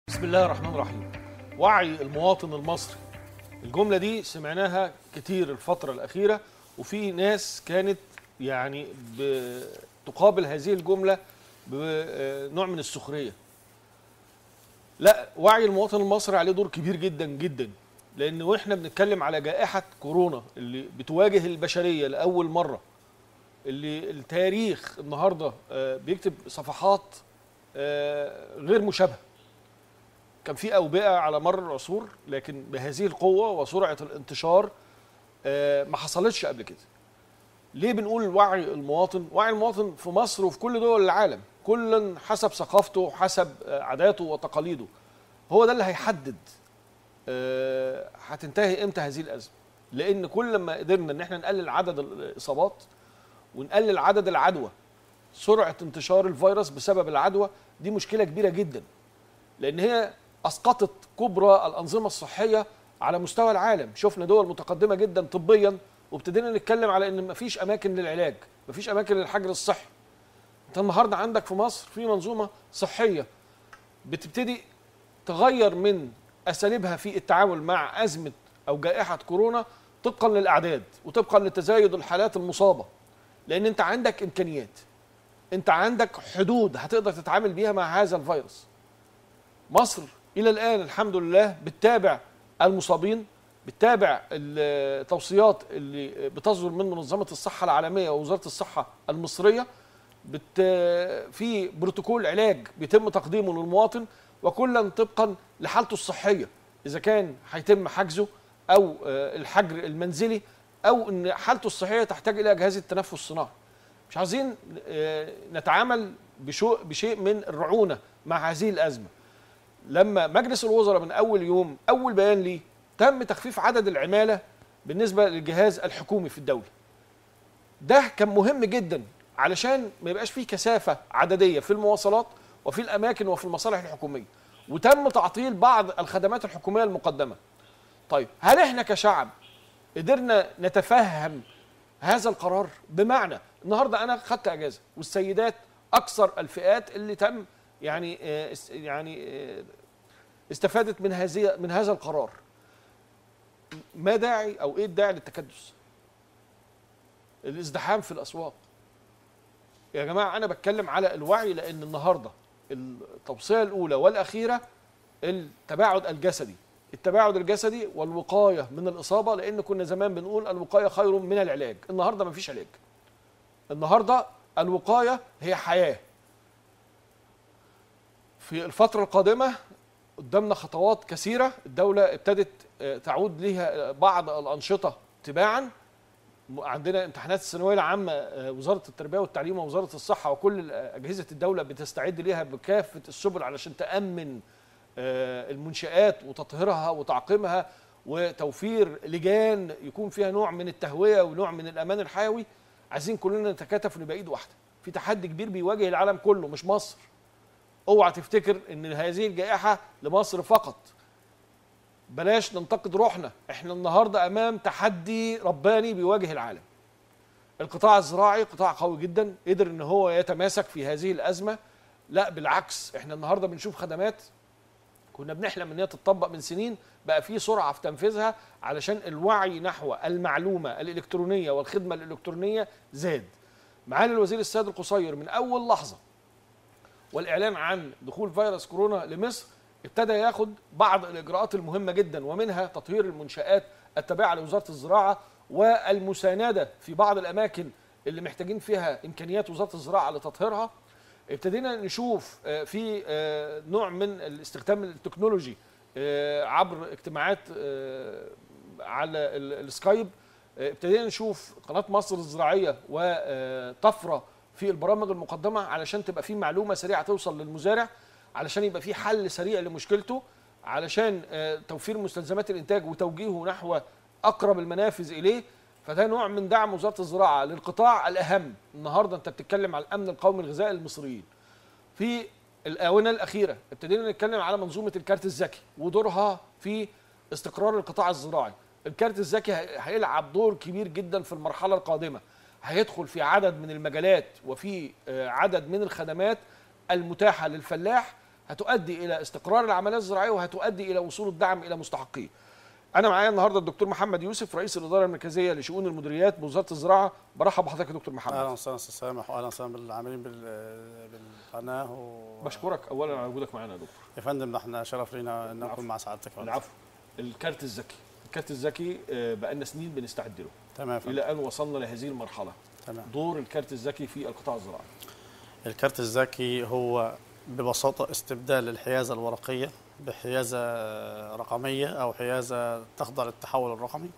بسم الله الرحمن الرحيم وعي المواطن المصري الجملة دي سمعناها كتير الفترة الأخيرة وفي ناس كانت يعني تقابل هذه الجملة بنوع من السخرية لا وعي المواطن المصري عليه دور كبير جدا جدا لأن واحنا بنتكلم على جائحة كورونا اللي بتواجه البشرية لأول مرة اللي التاريخ النهارده آه، بيكتب صفحات آه، غير مشابهه كان في اوبئه على مر العصور لكن بهذه القوه وسرعه الانتشار آه، ما حصلتش قبل كده ليه بنقول وعي المواطن وعي المواطن في مصر وفي كل دول العالم كلا حسب ثقافته وحسب آه، عاداته وتقاليده هو ده اللي هيحدد آه، هتنتهي امتى هذه الازمه لان كل ما قدرنا ان احنا نقلل عدد الاصابات ونقلل عدد العدوى سرعه انتشار الفيروس بسبب العدوى دي مشكله كبيره جدا لان هي اسقطت كبرى الانظمه الصحيه على مستوى العالم شفنا دول متقدمه جدا طبيا وابتدينا نتكلم على ان مفيش اماكن للعلاج مفيش اماكن للحجر الصحي انت النهارده عندك في مصر في منظومه صحيه بتبتدي تغير من اساليبها في التعامل مع ازمه او جائحه كورونا طبقا للاعداد وطبقا لتزايد الحالات المصابه لان انت عندك امكانيات انت عندك حدود هتقدر تتعامل بيها مع هذا الفيروس مصر الى الان الحمد لله بتتابع المصابين بتتابع التوصيات اللي بتصدر من منظمه الصحه العالميه ووزاره الصحه المصريه بت في بروتوكول علاج بيتم تقديمه للمواطن وكلا طبقا لحالته الصحيه اذا كان هيتم حجزه او آه، الحجر المنزلي او ان حالته الصحيه تحتاج الى جهاز التنفس الصناعي مش عايزين آه، نتعامل بشو- بشيء من الرعونه مع هذه الازمه لما مجلس الوزراء من اول يوم اول بيان ليه تم تخفيف عدد العماله بالنسبه للجهاز الحكومي في الدوله ده كان مهم جدا علشان ما يبقاش فيه كثافه عدديه في المواصلات وفي الاماكن وفي المصالح الحكوميه وتم تعطيل بعض الخدمات الحكوميه المقدمه طيب هل احنا كشعب قدرنا نتفهم هذا القرار بمعنى النهارده انا خدت اجازه والسيدات اكثر الفئات اللي تم يعني آه، اس- يعني آه، استفادت من هذه من هذا القرار ما داعي او ايه الداعي للتكدس الازدحام في الاسواق يا جماعه انا بتكلم على الوعي لان النهارده التوصيه الاولى والاخيره التباعد الجسدي التباعد الجسدي والوقايه من الاصابه لان كنا زمان بنقول الوقايه خير من العلاج النهارده مفيش علاج النهارده الوقايه هي حياه في الفتره القادمه قدامنا خطوات كثيره الدوله ابتدت آه، تعود ليها بعض الانشطه تباعا م- عندنا امتحانات الثانويه العامه آه، وزاره التربيه والتعليم ووزاره الصحه وكل اجهزه الدوله بتستعد ليها بكافه السبل علشان تامن آه، المنشآت وتطهيرها وتعقيمها وتوفير لجان يكون فيها نوع من التهوية ونوع من الأمان الحيوي عايزين كلنا نتكاتف ونبقى إيد واحدة في تحدي كبير بيواجه العالم كله مش مصر اوعى تفتكر ان هذه الجائحة لمصر فقط بلاش ننتقد روحنا احنا النهاردة امام تحدي رباني بيواجه العالم القطاع الزراعي قطاع قوي جدا قدر ان هو يتماسك في هذه الازمه لا بالعكس احنا النهارده بنشوف خدمات كنا بنحلم ان هي تطبق من سنين بقى في سرعه في تنفيذها علشان الوعي نحو المعلومه الالكترونيه والخدمه الالكترونيه زاد معالي الوزير السيد القصير من اول لحظه والاعلان عن دخول فيروس كورونا لمصر ابتدى ياخد بعض الاجراءات المهمه جدا ومنها تطهير المنشات التابعه لوزاره الزراعه والمسانده في بعض الاماكن اللي محتاجين فيها امكانيات وزاره الزراعه لتطهيرها ابتدينا نشوف آه، في آه، نوع من استخدام التكنولوجي آه، عبر اجتماعات آه، على ال- السكايب آه، ابتدينا نشوف قناه مصر الزراعيه وطفره في البرامج المقدمه علشان تبقى في معلومه سريعه توصل للمزارع علشان يبقى في حل سريع لمشكلته علشان آه، توفير مستلزمات الانتاج وتوجيهه نحو اقرب المنافذ اليه فده نوع من دعم وزاره الزراعه للقطاع الاهم النهارده انت بتتكلم على الامن القومي الغذائي للمصريين في الاونه الاخيره ابتدينا نتكلم على منظومه الكارت الذكي ودورها في استقرار القطاع الزراعي الكارت الذكي هي- هيلعب دور كبير جدا في المرحله القادمه هيدخل في عدد من المجالات وفي آه، عدد من الخدمات المتاحه للفلاح هتؤدي الى استقرار العمليه الزراعيه وهتؤدي الى وصول الدعم الى مستحقيه انا معايا النهارده الدكتور محمد يوسف رئيس الاداره المركزيه لشؤون المديريات بوزاره الزراعه برحب بحضرتك يا دكتور محمد اهلا وسهلا استاذ سامح واهلا وسهلا بالعاملين بال- بالقناه و... بشكرك اولا على وجودك معانا يا دكتور يا فندم احنا شرف لينا ان نكون مع سعادتك العفو الكارت الذكي الكارت الذكي آه، بقالنا سنين بنستعد له تمام يا فندم الى ان وصلنا لهذه المرحله تمام دور الكارت الذكي في القطاع الزراعي الكارت الذكي هو ببساطه استبدال الحيازه الورقيه بحيازه رقميه او حيازه تخضع للتحول الرقمي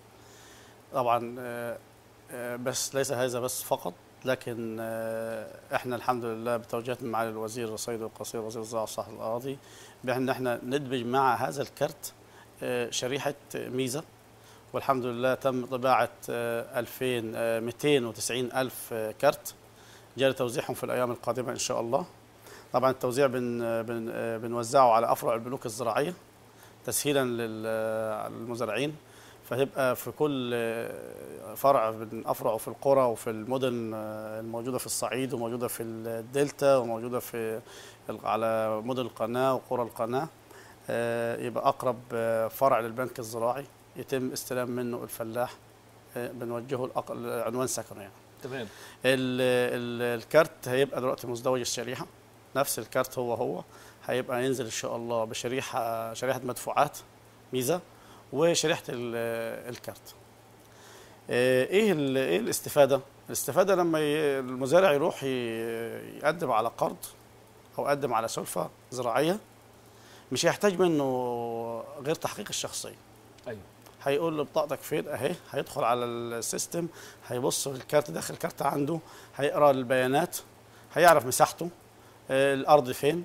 طبعا آه، آه، بس ليس هذا بس فقط لكن آه، احنا الحمد لله بتوجيهات من معالي الوزير سيد القصير وزير الزراعه والصحه الاراضي بان احنا ندمج مع هذا الكارت آه، شريحه ميزه والحمد لله تم طباعه آه، 2000 آه، 290 الف آه، كارت جاري توزيعهم في الايام القادمه ان شاء الله طبعا التوزيع بن بن آه، بنوزعه على افرع البنوك الزراعيه تسهيلا لل- للمزارعين فهيبقى في كل آه، فرع من افرعه في القرى وفي المدن آه، الموجوده في الصعيد وموجوده في الدلتا وموجوده في ال- على مدن القناه وقرى القناه آه، يبقى اقرب آه، فرع للبنك الزراعي يتم استلام منه الفلاح آه، بنوجهه الأق- لعنوان سكنه يعني تمام ال ال الكارت هيبقى دلوقتي مزدوج الشريحه نفس الكارت هو هو هيبقى ينزل ان شاء الله بشريحه شريحه مدفوعات ميزه وشريحه ال- الكارت آه، ايه ال- ايه الاستفاده الاستفاده لما ي- المزارع يروح ي- يقدم على قرض او يقدم على سلفه زراعيه مش هيحتاج منه غير تحقيق الشخصيه ايوه هيقول له بطاقتك فين اهي هيدخل على السيستم هيبص في الكارت داخل الكارت عنده هيقرا البيانات هيعرف مساحته آه، الارض فين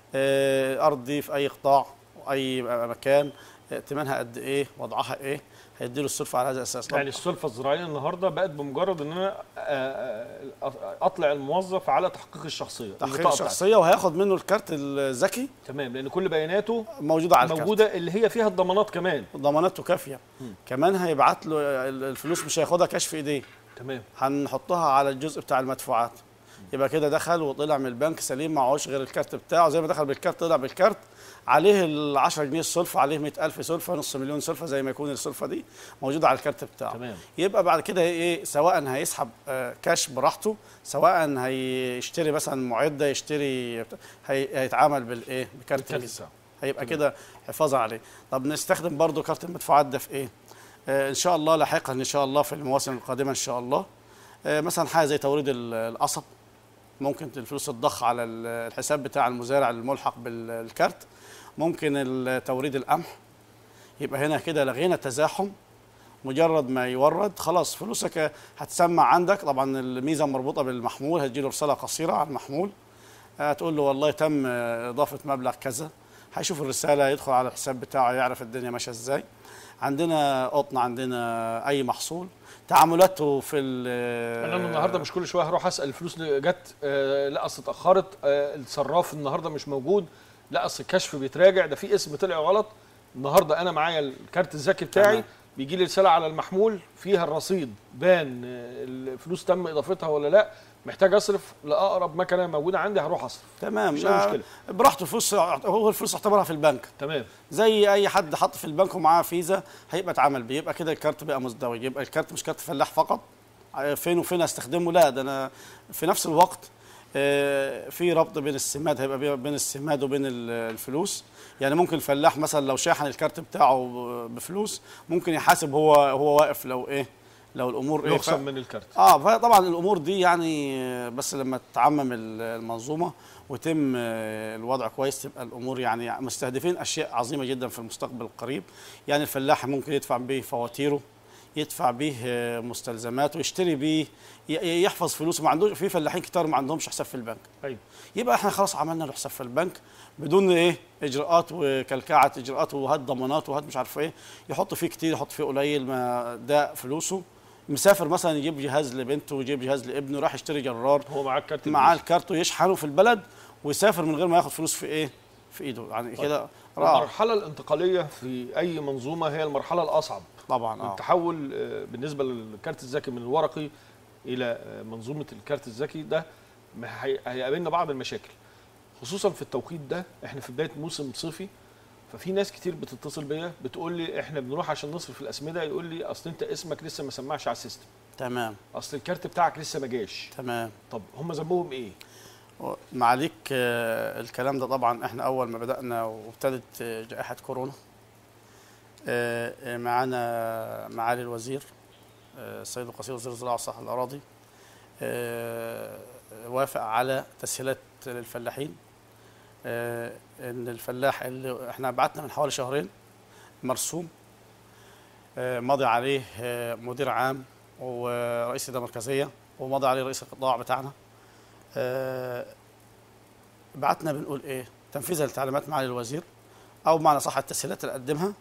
آه، الارض دي في اي قطاع واي مكان آه، ثمنها قد ايه وضعها ايه هيديله السلفه على هذا الاساس يعني السلفه الزراعيه النهارده بقت بمجرد ان انا آه، آه، اطلع الموظف على تحقيق الشخصيه تحقيق البطاقة بتاعته. الشخصيه وهياخد منه الكارت الذكي تمام لان كل بياناته موجوده على الكارت موجوده اللي هي فيها الضمانات كمان ضماناته كافيه مم. كمان هيبعت له الفلوس مش هياخدها كشف ايديه تمام هنحطها على الجزء بتاع المدفوعات يبقى كده دخل وطلع من البنك سليم معهوش غير الكارت بتاعه زي ما دخل بالكارت طلع بالكارت عليه ال 10 جنيه السلفه عليه 100000 سلفه نص مليون سلفه زي ما يكون السلفه دي موجوده على الكارت بتاعه تمام يبقى بعد كده ايه سواء هيسحب آه، كاش براحته سواء هيشتري مثلا معده يشتري هي هيتعامل بالايه بكارت الكارت الميزه بتاعه. هيبقى كده حفاظا عليه طب نستخدم برضو كارت المدفوعات ده في ايه آه ان شاء الله لاحقا ان شاء الله في المواسم القادمه ان شاء الله آه مثلا حاجه زي توريد ال- القصب ممكن الفلوس تضخ على ال- الحساب بتاع المزارع الملحق بالكارت ممكن ال- توريد القمح يبقى هنا كده لغينا التزاحم مجرد ما يورد خلاص فلوسك هتسمع عندك طبعا الميزه مربوطه بالمحمول هتجيله رساله قصيره على المحمول هتقول له والله تم اضافه مبلغ كذا هيشوف الرساله يدخل على الحساب بتاعه يعرف الدنيا ماشيه ازاي عندنا قطن عندنا اي محصول تعاملاته في ال- انا النهارده مش كل شويه هروح اسال الفلوس اللي جت آه، لا اصل اتاخرت آه، الصراف النهارده مش موجود لا اصل الكشف بيتراجع ده في اسم طلع غلط النهارده انا معايا الكارت الذكي بتاعي تمام. بيجي لي رساله على المحمول فيها الرصيد بان آه، الفلوس تم اضافتها ولا لا محتاج اصرف لاقرب مكنه موجوده عندي هروح اصرف تمام مفيش أي ما- مشكلة. براحته الفلوس هو الفلوس اعتبرها في البنك تمام زي اي حد حط في البنك ومعاه فيزا هيبقى اتعامل بيه يبقى كده الكارت بقى مزدوج يبقى الكارت مش كارت فلاح فقط آه، فين وفين استخدمه لا ده انا في نفس الوقت آه، في ربط بين السماد هيبقى بي- بين السماد وبين ال- الفلوس يعني ممكن الفلاح مثلا لو شاحن الكارت بتاعه ب- بفلوس ممكن يحاسب هو هو واقف لو ايه لو الامور ايه ف- يخصم من الكارت اه فطبعا الامور دي يعني آه، بس لما تعمم ال- المنظومه ويتم آه، الوضع كويس تبقى الامور يعني مستهدفين اشياء عظيمه جدا في المستقبل القريب يعني الفلاح ممكن يدفع به فواتيره يدفع به آه، مستلزماته يشتري به ي- يحفظ فلوسه ما عندوش في فلاحين كتار ما عندهمش حساب في البنك ايوه يبقى احنا خلاص عملنا له حساب في البنك بدون ايه اجراءات وكلكعه اجراءات وهات ضمانات وهات مش عارف ايه يحط فيه كتير يحط فيه قليل ما ده فلوسه مسافر مثلا يجيب جهاز لبنته ويجيب جهاز لابنه راح يشتري جرار هو معاه الكارت معاه الفيزا. الكارت ويشحنه في البلد ويسافر من غير ما ياخد فلوس في ايه في ايده يعني كده رائع المرحله الانتقاليه في اي منظومه هي المرحله الاصعب طبعا اه التحول آه، بالنسبه للكارت الذكي من الورقي الى آه، منظومه الكارت الذكي ده ما هي- هيقابلنا بعض المشاكل خصوصا في التوقيت ده احنا في بدايه موسم صيفي ففي ناس كتير بتتصل بيا بتقول لي احنا بنروح عشان نصرف الاسمده يقول لي اصل انت اسمك لسه ما سمعش على السيستم تمام اصل الكارت بتاعك لسه ما جاش تمام طب هم ذنبهم ايه معاليك آه، الكلام ده طبعا احنا اول ما بدانا وابتدت آه، جائحه كورونا آه، آه، معانا معالي الوزير آه، السيد القصير وزير الزراعه والصحه الاراضي آه، وافق على تسهيلات للفلاحين آه، ان الفلاح اللي احنا بعتنا من حوالي شهرين مرسوم آه، ماضي عليه آه، مدير عام ورئيس اداره مركزيه وماضي عليه رئيس القطاع بتاعنا آه، بعتنا بنقول ايه تنفيذا لتعليمات معالي الوزير او بمعنى صح التسهيلات اللي قدمها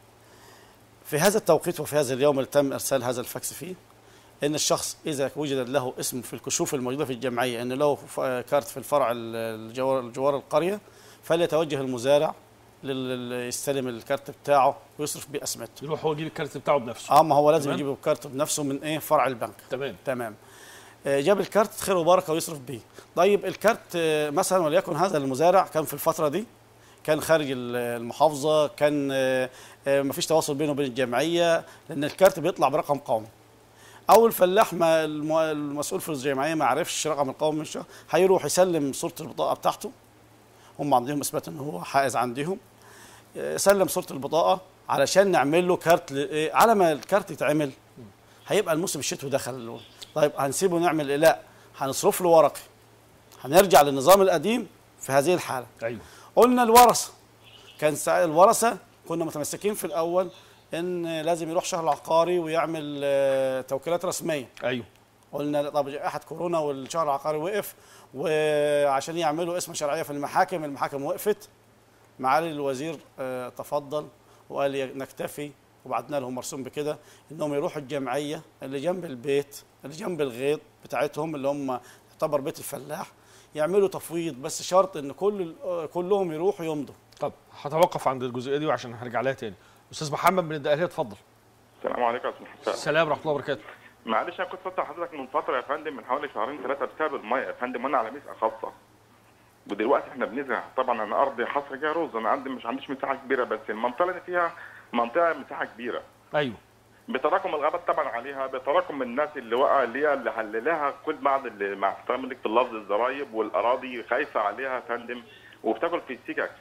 في هذا التوقيت وفي هذا اليوم اللي تم ارسال هذا الفاكس فيه ان الشخص اذا وجد له اسم في الكشوف الموجوده في الجمعيه ان له ف- كارت في الفرع ال- الجوار الجوار القريه فليتوجه المزارع لل- لل- يستلم الكارت بتاعه ويصرف بيه اسمته يروح هو يجيب الكارت بتاعه بنفسه اه ما هو لازم تمام. يجيب الكارت بنفسه من ايه فرع البنك تمام تمام آه، جاب الكارت خير وبركه ويصرف بيه طيب الكارت آه، مثلا وليكن هذا المزارع كان في الفتره دي كان خارج ال- المحافظه كان آه، آه، مفيش تواصل بينه وبين الجمعيه لان الكارت بيطلع برقم قومي او الفلاح ما الم- المسؤول في الجمعيه ما عرفش رقم القومي من الشهر هيروح يسلم صوره البطاقه بتاعته هم عندهم اثبات ان هو حائز عندهم آه، سلم صوره البطاقه علشان نعمل له كارت ل- إيه، على ما الكارت يتعمل هيبقى الموسم الشتوي دخل طيب هنسيبه نعمل ايه لا هنصرف له ورقي هنرجع للنظام القديم في هذه الحاله ايوه قلنا الورثه كان ساعة الورثه كنا متمسكين في الاول ان لازم يروح شهر العقاري ويعمل آه، توكيلات رسميه ايوه قلنا لا، طب جائحه كورونا والشهر العقاري وقف وعشان يعملوا اسم شرعيه في المحاكم المحاكم وقفت معالي الوزير آه، تفضل وقال ي- نكتفي وبعتنا لهم مرسوم بكده انهم يروحوا الجمعيه اللي جنب البيت اللي جنب الغيط بتاعتهم اللي هم يعتبر بيت الفلاح يعملوا تفويض بس شرط ان كل ال- آه، كلهم يروحوا يمضوا طب هتوقف عند الجزئيه دي وعشان هرجع لها تاني استاذ محمد من الدقهليه اتفضل السلام عليكم يا استاذ حسام السلام ورحمه الله وبركاته معلش انا كنت فاكر حضرتك من فتره يا فندم من حوالي شهرين ثلاثه بسبب الميه يا فندم وانا على مسقه خاصه ودلوقتي احنا بنزرع طبعا انا ارضي حصر فيها رز انا عندي مش عنديش مساحه كبيره بس المنطقه اللي فيها منطقه مساحه كبيره ايوه بتراكم الغابات طبعا عليها بتراكم الناس اللي وقع اللي هي اللي حللها كل بعض اللي مع احترامي لك في اللفظ الزرايب والاراضي خايفه عليها يا فندم وبتاكل في السكك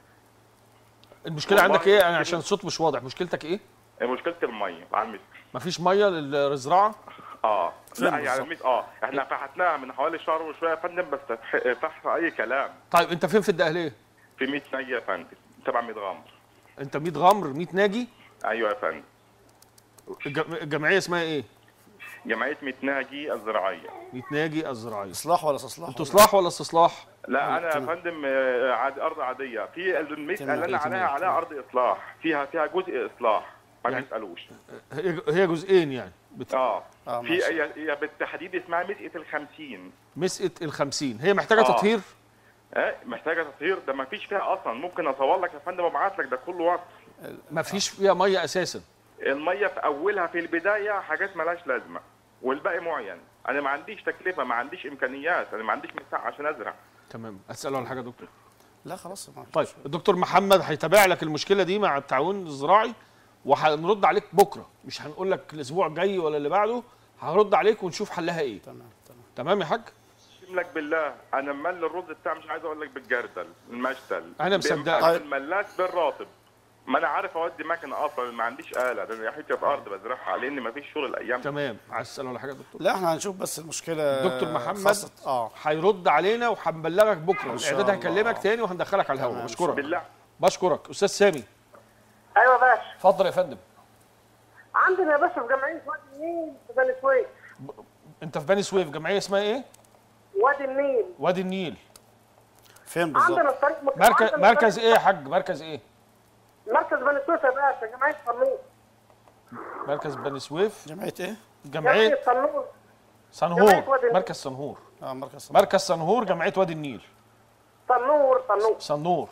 المشكله والله عندك ايه انا كده. عشان الصوت مش واضح مشكلتك ايه مشكله الميه على المسك مفيش ميه للزراعه اه فين لا يعني بالظبط؟ ميت اه احنا فحتناها من حوالي شهر وشويه يا فندم بس فح- فحص اي كلام طيب انت فين في الدقهليه في 100 نية يا فندم تبع 100 غمر انت 100 غمر 100 ناجي ايوه يا فندم الج- الجمعيه اسمها ايه جمعيه 100 ناجي الزراعيه 100 ناجي الزراعيه اصلاح ولا استصلاح انتوا اصلاح ولا استصلاح لا انا يا تمام. فندم آه، عاد ارض عاديه في المسك تمام، اللي انا تمام، عليها عليها ارض اصلاح فيها فيها جزء اصلاح ما يعني- بيسالوش هي هي جزئين يعني بت... اه آه، في ماشي. هي هي بالتحديد اسمها مسقه ال 50 مسقه ال 50 هي محتاجه آه. تطهير اه محتاجه تطهير ده ما فيش فيها اصلا ممكن اصور لك يا فندم وابعت لك ده كله وقت مفيش فيها ميه اساسا الميه في اولها في البدايه حاجات ملهاش لازمه والباقي معين انا ما عنديش تكلفه ما عنديش امكانيات انا ما عنديش مساحه عشان ازرع تمام اساله على حاجه يا دكتور لا خلاص ما طيب الدكتور محمد هيتابع لك المشكله دي مع التعاون الزراعي وهنرد عليك بكره مش هنقول لك الاسبوع الجاي ولا اللي بعده هرد عليك ونشوف حلها ايه تمام تمام تمام يا حاج اقسم لك بالله انا مل الرز بتاعي مش عايز اقول لك بالجردل المشتل أنا مصدقك. بيبقى الملاس بالراتب ما انا عارف اودي مكنه اصلا ما عنديش اله ده انا حته ارض بزرعها لان ما فيش شغل الايام دي. تمام عايز تساله على حاجه يا دكتور لا احنا هنشوف بس المشكله دكتور محمد خاصة اه هيرد علينا وهنبلغك بكره شاء الاعداد الله. هيكلمك تاني وهندخلك على الهواء تمام. بشكرك بالله بشكرك استاذ سامي ايوه يا باشا اتفضل يا فندم عندنا يا باشا في جمعيه وادي النيل في بني سويف انت في بني سويف جمعيه اسمها ايه وادي النيل وادي النيل فين بالظبط عندنا الطريق مك... مركز عندنا مركز الطريق- ايه يا حاج مركز ايه مركز بني سويف يا باشا جمعيه صنور مركز بني سويف جمعيه ايه جمعيه جمعيه صنور جمعية صنهور وادي النيل. مركز صنهور اه مركز مركز صنهور جمعيه وادي النيل صنور صنور صنور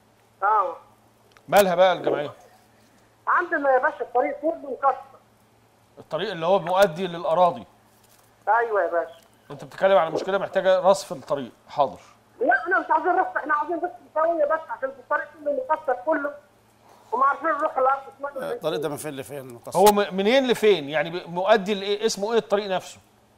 اه مالها بقى الجمعيه عندنا يا باشا الطريق كله مكسر الطريق اللي هو مؤدي للاراضي ايوه يا باشا انت بتتكلم على مشكله محتاجه رصف الطريق حاضر لا احنا مش عايزين رفع احنا عايزين بس مساويه بس عشان الطريق كله مكسر كله وما عارفين نروح الارض اسمها الطريق ده من فين لفين مكسر؟ هو م- منين لفين يعني ب- مؤدي لايه اسمه ايه الطريق نفسه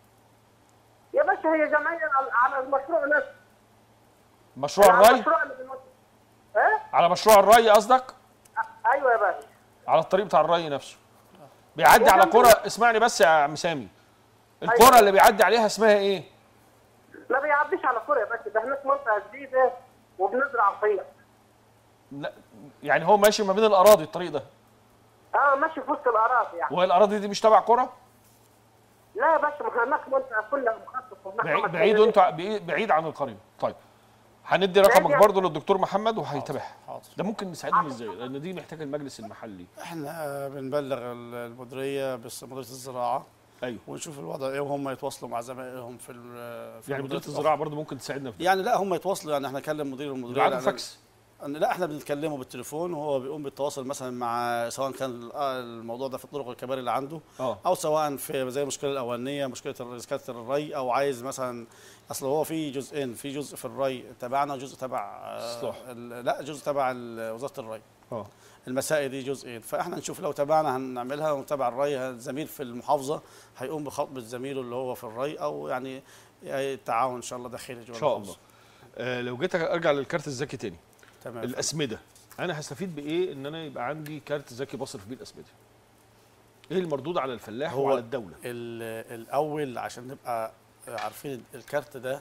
يا باشا هي جمعيه على- على المشروع نفسه مشروع على الري المشروع اللي بالمشروع ايه على مشروع الري قصدك أ- ايوه يا باشا على الطريق بتاع الري نفسه بيعدي هو على جنب- قرى اسمعني بس يا عم سامي القرى اللي بيعدي عليها اسمها ايه ما بيعديش على كوريا بس ده هناك منطقه جديده وبنزرع فيها لا يعني هو ماشي ما بين الاراضي الطريق ده اه ماشي في وسط الاراضي يعني وهي الاراضي دي مش تبع قرى لا يا باشا ما هناك منطقه كلها مخصصه هناك بعيد خمس بعيد فدادين. وانتوا بعيد- بعيد عن القريه طيب هندي رقمك يعني- برضه للدكتور محمد وهيتابعها حاضر. ده ممكن نساعدهم ازاي لان دي محتاجه المجلس المحلي احنا بنبلغ المديريه بس مديريه الزراعه ايوه ونشوف الوضع ايه وهم يتواصلوا مع زمائلهم في ال- في يعني المديريات مديريه الزراعه برضه ممكن تساعدنا في ده يعني لا هم يتواصلوا يعني احنا نكلم مدير المديريه بعد لأن- فاكس أن- لا احنا بنتكلمه بالتليفون وهو بيقوم بالتواصل مثلا مع سواء كان ال- آه الموضوع ده في الطرق الكباري اللي عنده اه او سواء في زي المشكله الاولانيه مشكله ريسكات الري او عايز مثلا اصل هو في جزئين في جزء في الري تبعنا وجزء تبع آه، إصلاح. ال- لا جزء تبع ال- وزاره الري اه المسائل دي جزئين فاحنا نشوف لو تبعنا هنعملها وتبع الري زميل في المحافظه هيقوم بخطبه زميله اللي هو في الري او يعني التعاون ان شاء الله داخلي جوه ان شاء المحافظة. الله آه لو جيت ارجع للكارت الذكي تاني تمام الاسمده انا هستفيد بايه ان انا يبقى عندي كارت ذكي بصرف بيه الاسمده ايه المردود على الفلاح هو وعلى الدوله ال- الاول عشان نبقى عارفين الكارت ده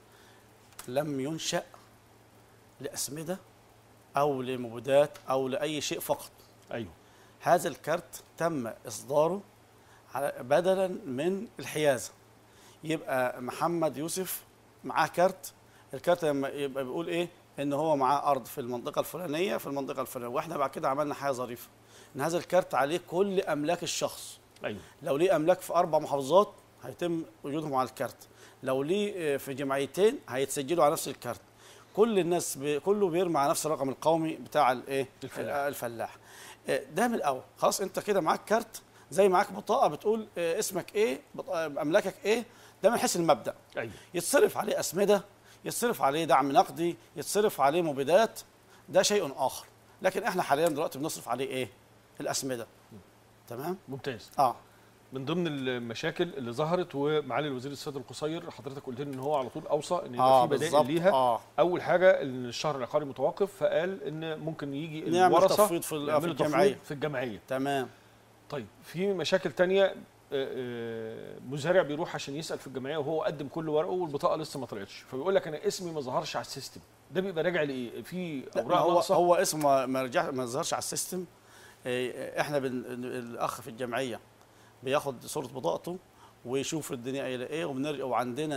لم ينشا لاسمده او لمبيدات او لاي شيء فقط ايوه هذا الكارت تم اصداره على- بدلا من الحيازه يبقى محمد يوسف معاه كارت الكارت لما يبقى بيقول ايه ان هو معاه ارض في المنطقه الفلانيه في المنطقه الفلانيه واحنا بعد كده عملنا حاجه ظريفه ان هذا الكارت عليه كل املاك الشخص ايوه لو ليه املاك في اربع محافظات هيتم وجودهم على الكارت لو ليه آه، في جمعيتين هيتسجلوا على نفس الكارت كل الناس ب... كله بيرمي على نفس الرقم القومي بتاع الايه الفلاح. آه، الفلاح آه، ده من الاول خلاص انت كده معاك كارت زي معاك بطاقه بتقول آه، اسمك ايه بط- آه، املاكك ايه ده من حيث المبدا ايوه يتصرف عليه اسمده يتصرف عليه دعم نقدي يتصرف عليه مبيدات ده شيء اخر لكن احنا حاليا دلوقتي بنصرف عليه ايه الاسمده تمام ممتاز اه من ضمن المشاكل اللي ظهرت ومعالي الوزير السيد القصير حضرتك قلت لي ان هو على طول اوصى ان يبقى اه في بدائل بالظبط ليها اه اول حاجه ان الشهر العقاري متوقف فقال ان ممكن يجي نعمل الورثه تخفيض في ال- يعملوا في تخفيض الجمعية. في الجمعيه تمام طيب في مشاكل تانية آه، آه، مزارع بيروح عشان يسال في الجمعيه وهو قدم كل ورقه والبطاقه لسه ما طلعتش فبيقول لك انا اسمي ما ظهرش على السيستم ده بيبقى راجع لايه في لا ما اوراق هو ناقصه هو اسمه ما رجع ما ظهرش على السيستم إيه، احنا بن الاخ في الجمعيه بياخد صوره بطاقته ويشوف الدنيا قايله ايه وبنرجع وعندنا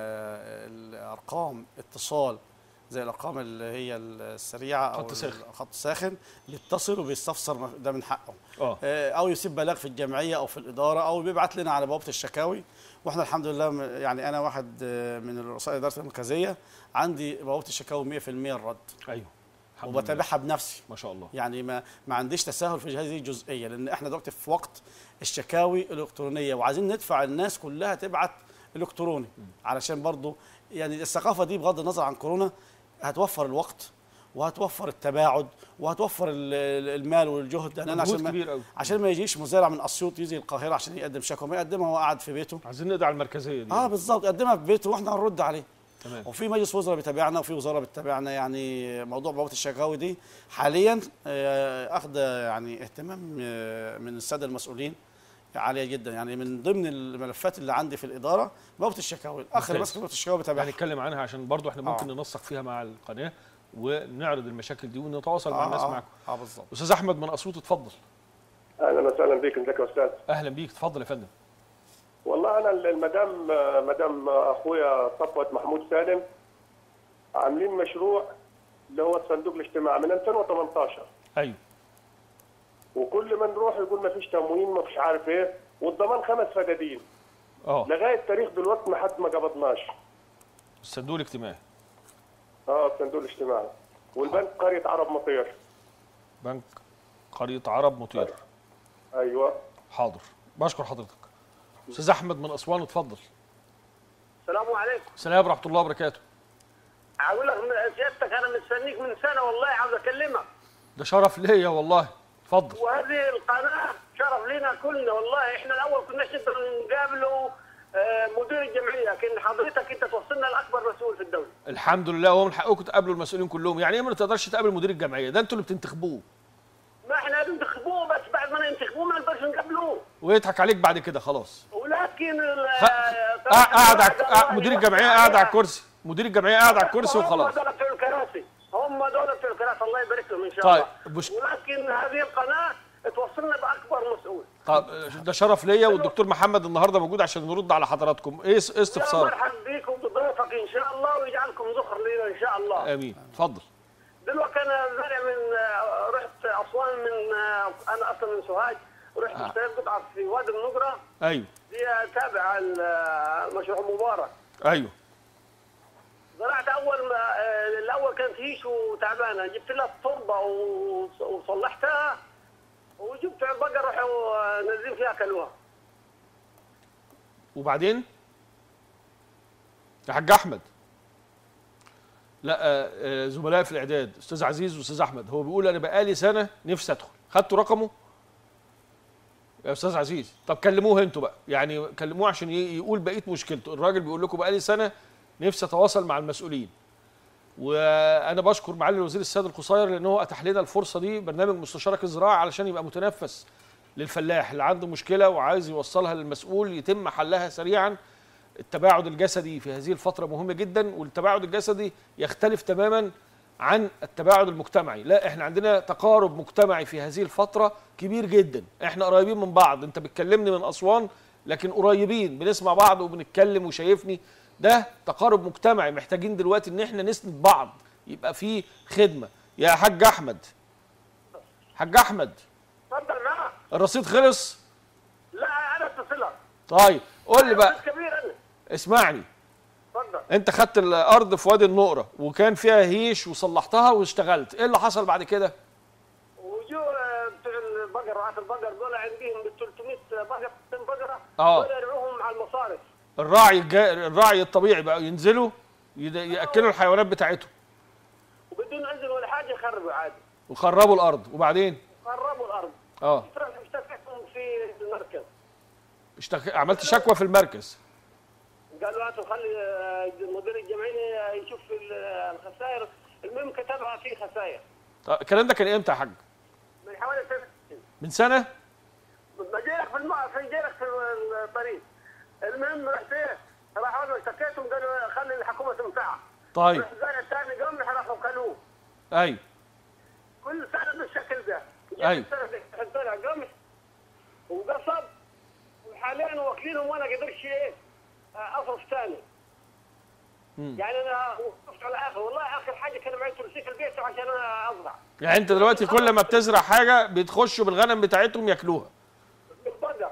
الارقام اتصال زي الارقام اللي هي السريعه او خط ساخن. الخط الساخن بيتصل وبيستفسر ده من حقه اه آه، او يسيب بلاغ في الجمعيه او في الاداره او بيبعت لنا على بوابه الشكاوي واحنا الحمد لله م- يعني انا واحد آه، من رؤساء اداره المركزيه عندي بوابه الشكاوي 100% الرد ايوه الحمد لله. وبتابعها بنفسي ما شاء الله يعني ما ما عنديش تساهل في هذه الجزئيه لان احنا دلوقتي في وقت الشكاوي الالكترونيه وعايزين ندفع الناس كلها تبعت الكتروني علشان برضو يعني الثقافه دي بغض النظر عن كورونا هتوفر الوقت وهتوفر التباعد وهتوفر ال- ال- المال والجهد يعني انا مجهود عشان ما كبير قوي عشان ما يجيش مزارع من اسيوط يجي القاهره عشان يقدم شكوى ما يقدمها وهو قاعد في بيته عايزين نقضي على المركزيه دي اه بالظبط يقدمها في بيته واحنا هنرد عليه تمام وفي مجلس وزراء بيتابعنا وفي وزاره بتتابعنا يعني موضوع بوابه الشكاوي دي حاليا آه، اخذ يعني اهتمام آه، من الساده المسؤولين عاليه جدا يعني من ضمن الملفات اللي عندي في الاداره بوابه الشكاوي الاخ اللي ممتاز. ماسك بوابه الشكاوي بيتابعها هنتكلم عنها عشان برضو احنا ممكن آه. ننسق فيها مع القناه ونعرض المشاكل دي ونتواصل مع آه، الناس آه، معاكم اه بالظبط استاذ احمد من اسيوط اتفضل اهلا وسهلا بك ازيك يا استاذ اهلا بيك اتفضل يا فندم والله انا المدام مدام اخويا صفوت محمود سالم عاملين مشروع اللي هو الصندوق الاجتماعي من 2018 ايوه وكل ما نروح يقول ما فيش تموين ما فيش عارف ايه والضمان خمس فدادين اه لغايه تاريخ دلوقتي ما حد ما قبضناش الصندوق الاجتماعي اه الصندوق الاجتماعي والبنك قريه عرب مطير بنك قريه عرب مطير ايوه حاضر بشكر حضرتك استاذ احمد من اسوان اتفضل السلام عليكم السلام ورحمه الله وبركاته اقول لك من- سيادتك انا مستنيك من سنه والله عاوز اكلمك ده شرف ليا والله اتفضل وهذه القناه شرف لنا كلنا والله احنا الاول كناش نقدر نقابله آه، مدير الجمعيه لكن حضرتك انت توصلنا لاكبر مسؤول في الدوله الحمد لله هو من حقكم تقابلوا المسؤولين كلهم يعني ايه ما تقدرش تقابل مدير الجمعيه ده انتوا اللي بتنتخبوه ما احنا بننتخبوه بس بعد ما ننتخبوه ما نقدرش نقابلوه ويضحك عليك بعد كده خلاص ولكن ال- خ- قاعد على قاعد- مدير الجمعيه قاعد على الكرسي مدير الجمعيه قاعد على الكرسي وخلاص هم دول بتوع الكراسي هم دول بتوع الكراسي الله يبارك لهم ان شاء طيب، الله مش- ولكن هذه القناه توصلنا باكبر مسؤول طب ده شرف ليا والدكتور محمد النهارده موجود عشان نرد على حضراتكم ايه اس- يا استفسار مرحبا بكم بضيفك ان شاء الله ويجعلكم ذخر لنا ان شاء الله امين اتفضل دلوقتي انا زارع من آه، رحت اسوان من آه، انا اصلا من سوهاج رحت آه. اشتريت قطعه في وادي النقره ايوه دي تابع ال- آه، المشروع مبارك ايوه زرعت اول ما آه، الاول كانت هيش وتعبانه جبت لها التربه وص- وصلحتها وجبت البقر راحوا آه، نازلين فيها كلوها وبعدين يا حاج احمد لا آه، آه، زملائي في الاعداد استاذ عزيز واستاذ احمد هو بيقول انا بقالي سنه نفسي ادخل خدتوا رقمه يا استاذ عزيز طب كلموه انتوا بقى يعني كلموه عشان ي- يقول بقيه مشكلته الراجل بيقول لكم بقالي سنه نفسي اتواصل مع المسؤولين وانا بشكر معالي الوزير السيد القصير لان هو اتاح لنا الفرصه دي برنامج مستشارك الزراعه علشان يبقى متنفس للفلاح اللي عنده مشكله وعايز يوصلها للمسؤول يتم حلها سريعا التباعد الجسدي في هذه الفتره مهم جدا والتباعد الجسدي يختلف تماما عن التباعد المجتمعي لا احنا عندنا تقارب مجتمعي في هذه الفتره كبير جدا احنا قريبين من بعض انت بتكلمني من اسوان لكن قريبين بنسمع بعض وبنتكلم وشايفني ده تقارب مجتمعي محتاجين دلوقتي ان احنا نسند بعض يبقى في خدمه يا حاج احمد حاج احمد اتفضل معاه الرصيد خلص لا انا اتصلك طيب قول لي بقى بس كبير انا اسمعني اتفضل انت خدت الارض في وادي النقره وكان فيها هيش وصلحتها واشتغلت ايه اللي حصل بعد كده وجو آه، بتوع البقر رعاة البقر دول عندهم ب 300 بقره 200 بقره اه. دول يرعوهم على المصارف الراعي الجا... الراعي الطبيعي بقى ينزلوا يد... ياكلوا الحيوانات بتاعتهم وبدون اذن ولا حاجه يخربوا عادي وخربوا الارض وبعدين خربوا الارض اه اشتكيتهم في المركز اشتك... عملت شكوى في المركز قالوا هاتوا خلي آه، مدير الجمعيه يشوف ال- الخسائر المهم كتبها في خسائر طب الكلام ده كان امتى يا حاج من حوالي سنه من سنه ما جايلك في الم... في جايلك في الطريق المهم رحت ايه راح انا اشتكيتهم قالوا خلي الحكومه تنفعها طيب رحت زارع ثاني قام راحوا كلوه ايوه كل سنه بالشكل ده أيوة. زرع قمح وقصب وحاليا واكلينهم وانا قدرش ايه اصرف ثاني مم. يعني انا وقفت على اخر والله اخر حاجه كان معي ترسيك البيت عشان انا ازرع يعني انت دلوقتي كل ما بتزرع حاجه بتخشوا بالغنم بتاعتهم ياكلوها بالبقر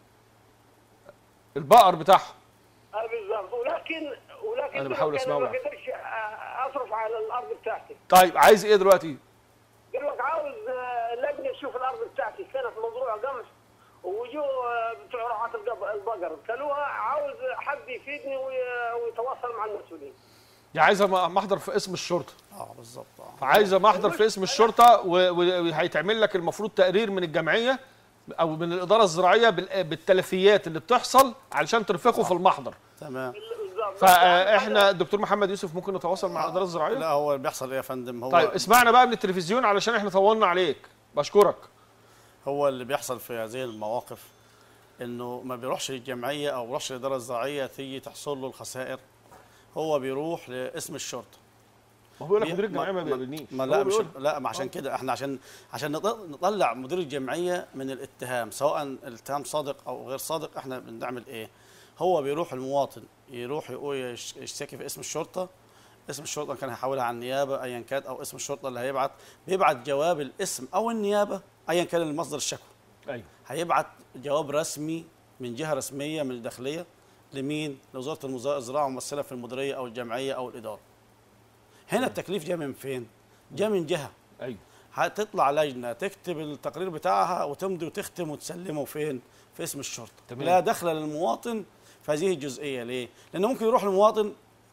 البقر بتاعهم آه بالضبط ولكن ولكن أنا بحاول دلوقتي أسمعه انا ما معك. قدرش آه، اصرف على الارض بتاعتي طيب عايز ايه دلوقتي دلوقتي عاوز آه، لجنه تشوف الارض بتاعتي كانت مزروعه قمح وجو آه، بتوع رعاة القب- البقر كلوها عاوز حد يفيدني وي- ويتواصل مع المسؤولين يعني عايزه م- محضر في اسم الشرطه اه بالظبط اه فعايزه محضر في اسم الشرطه و- و- وهيتعمل لك المفروض تقرير من الجمعيه او من الاداره الزراعيه بال- بالتلفيات اللي بتحصل علشان ترفقوا في المحضر تمام بالضبط فاحنا الدكتور محمد يوسف ممكن نتواصل مع الاداره الزراعيه لا هو اللي بيحصل ايه يا فندم هو طيب اسمعنا بقى من التلفزيون علشان احنا طولنا عليك بشكرك هو اللي بيحصل في هذه المواقف انه ما بيروحش للجمعيه او بيروحش للاداره الزراعيه تيجي تحصل له الخسائر هو بيروح لاسم الشرطه ما هو بيقول لك بي- مدير الجمعيه ما ما- بيقابلنيش ما هو لا مش بيقول- لا ما عشان كده احنا عشان عشان نط- نطلع مدير الجمعيه من الاتهام سواء الاتهام صادق او غير صادق احنا بنعمل ايه هو بيروح المواطن يروح يقول يش- يشتكي في اسم الشرطه اسم الشرطه كان هيحولها على النيابه ايا كان او اسم الشرطه اللي هيبعت بيبعت جواب الاسم او النيابه ايا كان المصدر الشكوى ايوه هيبعت جواب رسمي من جهه رسميه من الداخليه لمين؟ لوزاره المزا- الزراعه ممثله في المديريه او الجمعيه او الاداره. هنا التكليف جاء من فين؟ جاء من جهه ايوه هتطلع لجنه تكتب التقرير بتاعها وتمضي وتختم وتسلمه فين؟ في اسم الشرطه. تمام. لا دخل للمواطن في هذه الجزئيه ليه؟ لانه ممكن يروح المواطن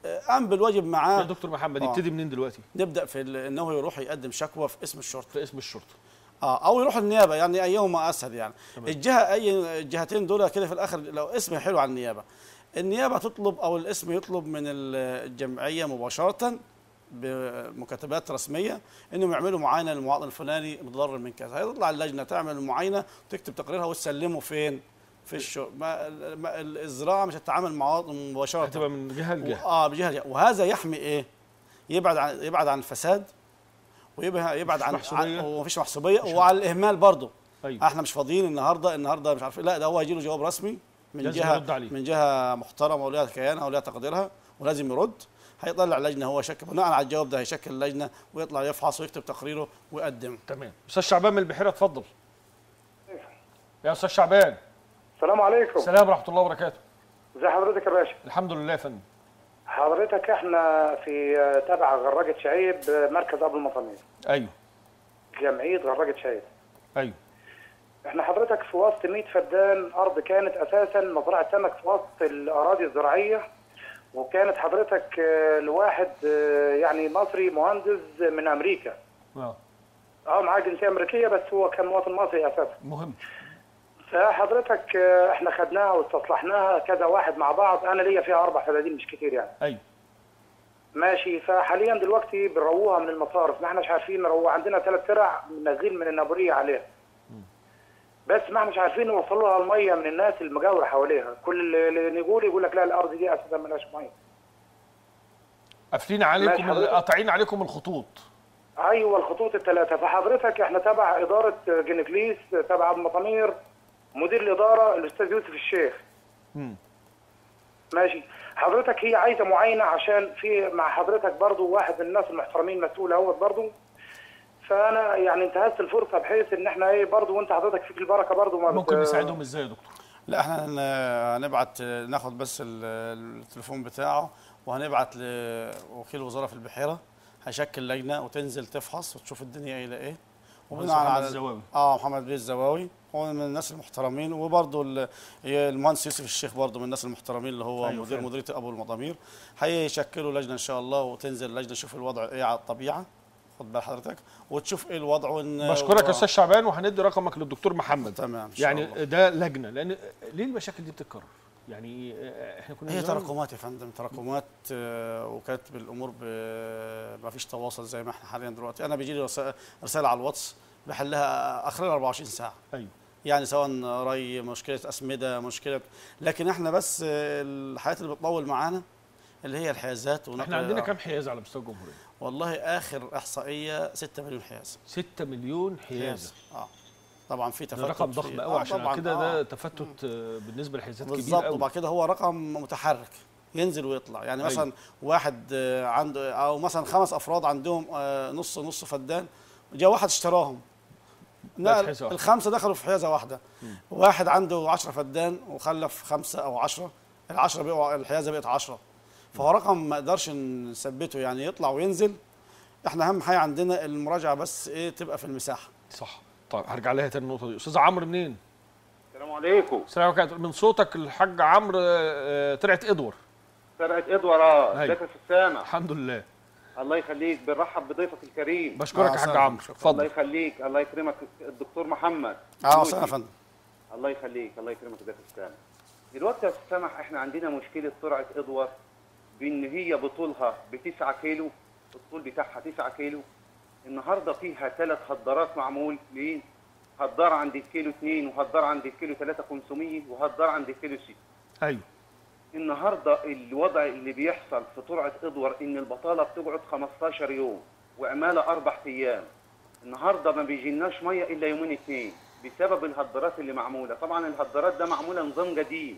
آه، قام بالواجب يا معاه دكتور محمد آه. يبتدي منين دلوقتي نبدا في ال- انه يروح يقدم شكوى في اسم الشرطه في اسم الشرطه اه او يروح النيابه يعني ايهما اسهل يعني تمام. الجهه اي الجهتين دول كده في الاخر لو اسم حلو على النيابه النيابه تطلب او الاسم يطلب من ال- الجمعيه مباشره بمكاتبات رسميه انهم يعملوا معاينه للمواطن الفلاني متضرر من كذا هيطلع اللجنه تعمل المعاينه وتكتب تقريرها وتسلمه فين في الشغل ما ما- الزراعه مش هتتعامل مع مواطن مباشره هتبقى من جهه لجهه اه بجهه الجهة. وهذا يحمي ايه؟ يبعد عن يبعد عن الفساد ويبعد يبعد عن محسوبية. عن- ومفيش محسوبيه وعلى الاهمال برضه ايوه احنا مش فاضيين النهارده النهارده مش عارف إيه. لا ده هو هيجي له جواب رسمي من لازم جهه يرد عليه. من جهه محترمه ولها كيانها ولها تقديرها ولازم يرد هيطلع لجنه هو شكل بناء على الجواب ده هيشكل لجنه ويطلع يفحص ويكتب تقريره ويقدم تمام استاذ شعبان من البحيره اتفضل يا استاذ شعبان السلام عليكم السلام ورحمه الله وبركاته ازي حضرتك يا باشا الحمد لله يا فندم حضرتك احنا في تبع غراجة شعيب مركز ابو المطامير ايوه جمعية غراجة شعيب ايوه احنا حضرتك في وسط 100 فدان ارض كانت اساسا مزرعة سمك في وسط الاراضي الزراعية وكانت حضرتك آه، لواحد آه، يعني مصري مهندس من امريكا اه اه معاه جنسية امريكيه بس هو كان مواطن مصري اساسا مهم فحضرتك آه، احنا خدناها واستصلحناها كذا واحد مع بعض انا ليا فيها اربع فدادين مش كتير يعني ايوه ماشي فحاليا دلوقتي بنروها من المصارف ما احناش عارفين نروها عندنا ثلاث ترع نازلين من النابوريه عليها بس ما احناش عارفين نوصل لها الميه من الناس المجاوره حواليها كل اللي نقول يقول لك لا الارض دي اساسا ملهاش ميه قافلين ماشي عليكم حضرتك. قاطعين عليكم الخطوط ايوه الخطوط الثلاثه فحضرتك احنا تبع اداره جنكليس تبع المطامير مدير الاداره الاستاذ يوسف الشيخ مم. ماشي حضرتك هي عايزه معاينه عشان في مع حضرتك برضو واحد من الناس المحترمين مسؤول اهوت برضو فانا يعني انتهزت الفرصه بحيث ان احنا ايه برضو وانت حضرتك فيك البركه برضو ما ممكن بت- نساعدهم ازاي يا دكتور لا احنا هن- هنبعت ناخد بس ال- التليفون بتاعه وهنبعت لوكيل وزاره في البحيره هيشكل لجنه وتنزل تفحص وتشوف الدنيا الى ايه مهندس محمد الزواوي. اه محمد بيه الزواوي هو من الناس المحترمين وبرضه ال- المهندس يوسف الشيخ برضه من الناس المحترمين اللي هو أيوة أيوة مدير فعلا. مديريه ابو المضامير هيشكلوا لجنه ان شاء الله وتنزل لجنه تشوف الوضع ايه على الطبيعه خد بال حضرتك وتشوف ايه الوضع وان بشكرك يا استاذ شعبان وهندي رقمك للدكتور محمد تمام إن شاء يعني الله. ده لجنه لان ليه المشاكل دي بتتكرر يعني آه، احنا كنا هي زمان- تراكمات يا فندم تراكمات آه، وكانت بالامور ب- ما فيش تواصل زي ما احنا حاليا دلوقتي انا بيجي لي رسائل رساله على الواتس بحلها اخرها 24 ساعه ايوه يعني سواء ري مشكله اسمده مشكله لكن احنا بس آه، الحاجات اللي بتطول معانا اللي هي الحيازات ونقل احنا عندنا كام حيازه على مستوى الجمهوريه والله اخر احصائيه 6 مليون حيازه 6 مليون حيازه اه طبعا في ده تفتت رقم في- ضخم قوي آه عشان طبعاً، كده آه. ده تفتت آه، بالنسبه للحيازات كبير بالظبط قوي وبعد كده هو رقم متحرك ينزل ويطلع يعني أيوة. مثلا واحد آه، عنده او مثلا خمس افراد عندهم آه، نص نص فدان جاء واحد اشتراهم بقت نقل حيازة واحدة. الخمسه دخلوا في حيازه واحده واحد عنده 10 فدان وخلف خمسه او 10 العشرة بقوا الحيازه بقت 10 فهو رقم ما نقدرش نثبته يعني يطلع وينزل احنا اهم حاجه عندنا المراجعه بس ايه تبقى في المساحه صح طيب هرجع لها تاني النقطه دي استاذ عمرو منين السلام عليكم السلام عليكم من صوتك الحاج عمرو آه، طلعت ادور فرقة ادوار اه أيوة. ازيك يا أستاذ سامح الحمد لله الله يخليك بنرحب بضيفك الكريم بشكرك آه، يا حاج سلام. عمرو شكراً. الله اتفضل يخليك الله يكرمك الدكتور محمد اه يوسف. وسهلا يا فندم الله يخليك الله يكرمك ازيك يا أستاذ سامح دلوقتي يا أستاذ سامح احنا عندنا مشكله سرعه ادوار بان هي بطولها ب 9 كيلو الطول بتاعها 9 كيلو النهارده فيها ثلاث هدارات معمول ليه؟ هدار عند الكيلو 2 وهدار عند الكيلو 3 500 وهدار عند الكيلو 6 ايوه النهارده الوضع اللي بيحصل في ترعه ادور ان البطاله بتقعد 15 يوم وعماله اربع ايام النهارده ما بيجيلناش ميه الا يومين اتنين بسبب الهدرات اللي معموله طبعا الهدرات ده معموله نظام قديم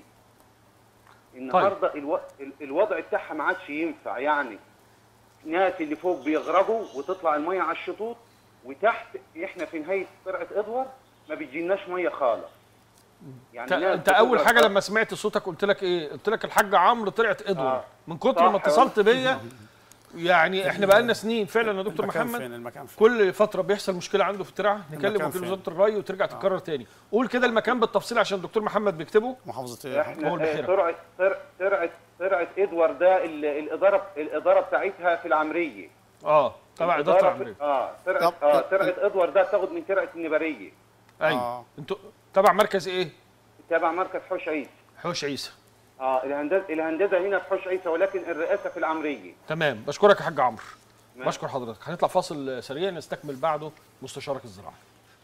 النهارده الو... ال- الوضع بتاعها ما عادش ينفع يعني ناس اللي فوق بيغرقوا وتطلع الميه على الشطوط وتحت احنا في نهايه ترعه ادور ما بيجيلناش ميه خالص انت, ناس انت اول بتغرق حاجه خالص. لما سمعت صوتك قلت لك ايه قلت لك الحاج عمرو طلعت ادور آه. من كتر ما صح. اتصلت بيا يعني احنا بقالنا سنين فعلا يا دكتور المكان محمد فين المكان فين كل فتره بيحصل مشكله عنده في الترعه نكلم المكان وكيل فين؟ وزاره الري وترجع تتكرر تاني قول كده المكان بالتفصيل عشان الدكتور محمد بيكتبه محافظه ايه هو احنا البحيرة. ترعه تر- ترعه ترعه ادوار ده ال- الاداره الاداره بتاعتها في العمريه اه تبع اداره الإدارة العمريه في- اه ترعه طب- اه ترعه ادوار ده تاخد من ترعه النبريه ايوه آه. انتوا تبع مركز ايه تابع مركز حوش عيسى حوش عيسى اه الهندسه الهندسه هنا في حوش عيسى ولكن الرئاسه في العمريه تمام بشكرك يا حاج عمرو ماشي. بشكر حضرتك هنطلع فاصل سريع نستكمل بعده مستشارك الزراعي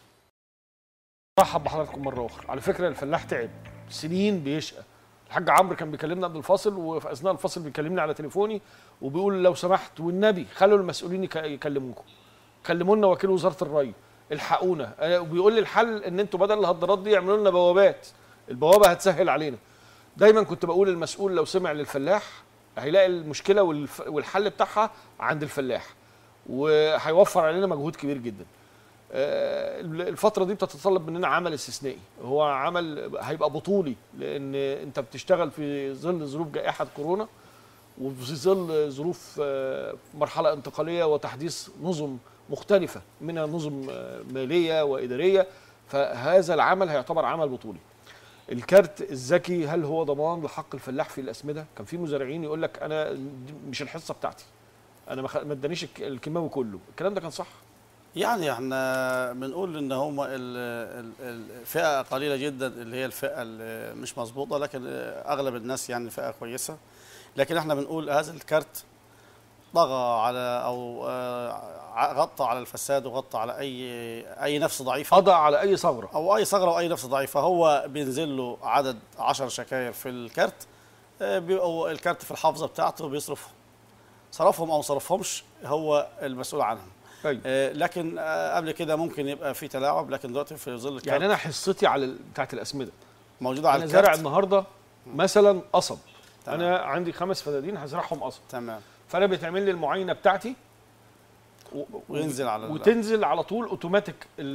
مرحب بحضراتكم مره اخرى على فكره الفلاح تعب سنين بيشقى الحاج عمرو كان بيكلمنا قبل الفاصل وفي اثناء الفاصل بيكلمني على تليفوني وبيقول لو سمحت والنبي خلوا المسؤولين يك- يكلموكم كلموا لنا وكيل وزاره الري الحقونا آه، وبيقول لي الحل ان انتوا بدل الهدرات دي يعملوا لنا بوابات البوابه هتسهل علينا دايما كنت بقول المسؤول لو سمع للفلاح هيلاقي المشكله والف- والحل بتاعها عند الفلاح وهيوفر علينا مجهود كبير جدا آه، الفتره دي بتتطلب مننا عمل استثنائي هو عمل هيبقى بطولي لان انت بتشتغل في ظل ظروف جائحه كورونا وفي ظل ظروف آه، مرحله انتقاليه وتحديث نظم مختلفه منها نظم آه، ماليه واداريه فهذا العمل هيعتبر عمل بطولي الكارت الذكي هل هو ضمان لحق الفلاح في الاسمده كان في مزارعين يقول لك انا دي مش الحصه بتاعتي انا ما خ- ما ادانيش الك- الكيماوي كله الكلام ده كان صح يعني احنا بنقول ان هم ال- ال- ال- الفئه قليله جدا اللي هي الفئه اللي مش مظبوطه لكن اغلب الناس يعني فئه كويسه لكن احنا بنقول هذا الكارت طغى على او آه، ع- غطى على الفساد وغطى على اي اي نفس ضعيفه قضى على اي ثغره او اي ثغره او اي نفس ضعيفه هو بينزل له عدد 10 شكاير في الكارت آه، بيبقوا الكارت في الحافظه بتاعته بيصرفهم صرفهم او ما صرفهمش هو المسؤول عنهم أيوة. آه، لكن آه، قبل كده ممكن يبقى في تلاعب لكن دلوقتي في ظل الكارت يعني انا حصتي على ال- بتاعت الاسمده موجوده على انا زارع الكارت النهارده مثلا قصب تمام. انا عندي خمس فدادين هزرعهم قصب تمام فانا بيتعمل لي المعاينه بتاعتي و- وينزل على ال- وتنزل على طول اوتوماتيك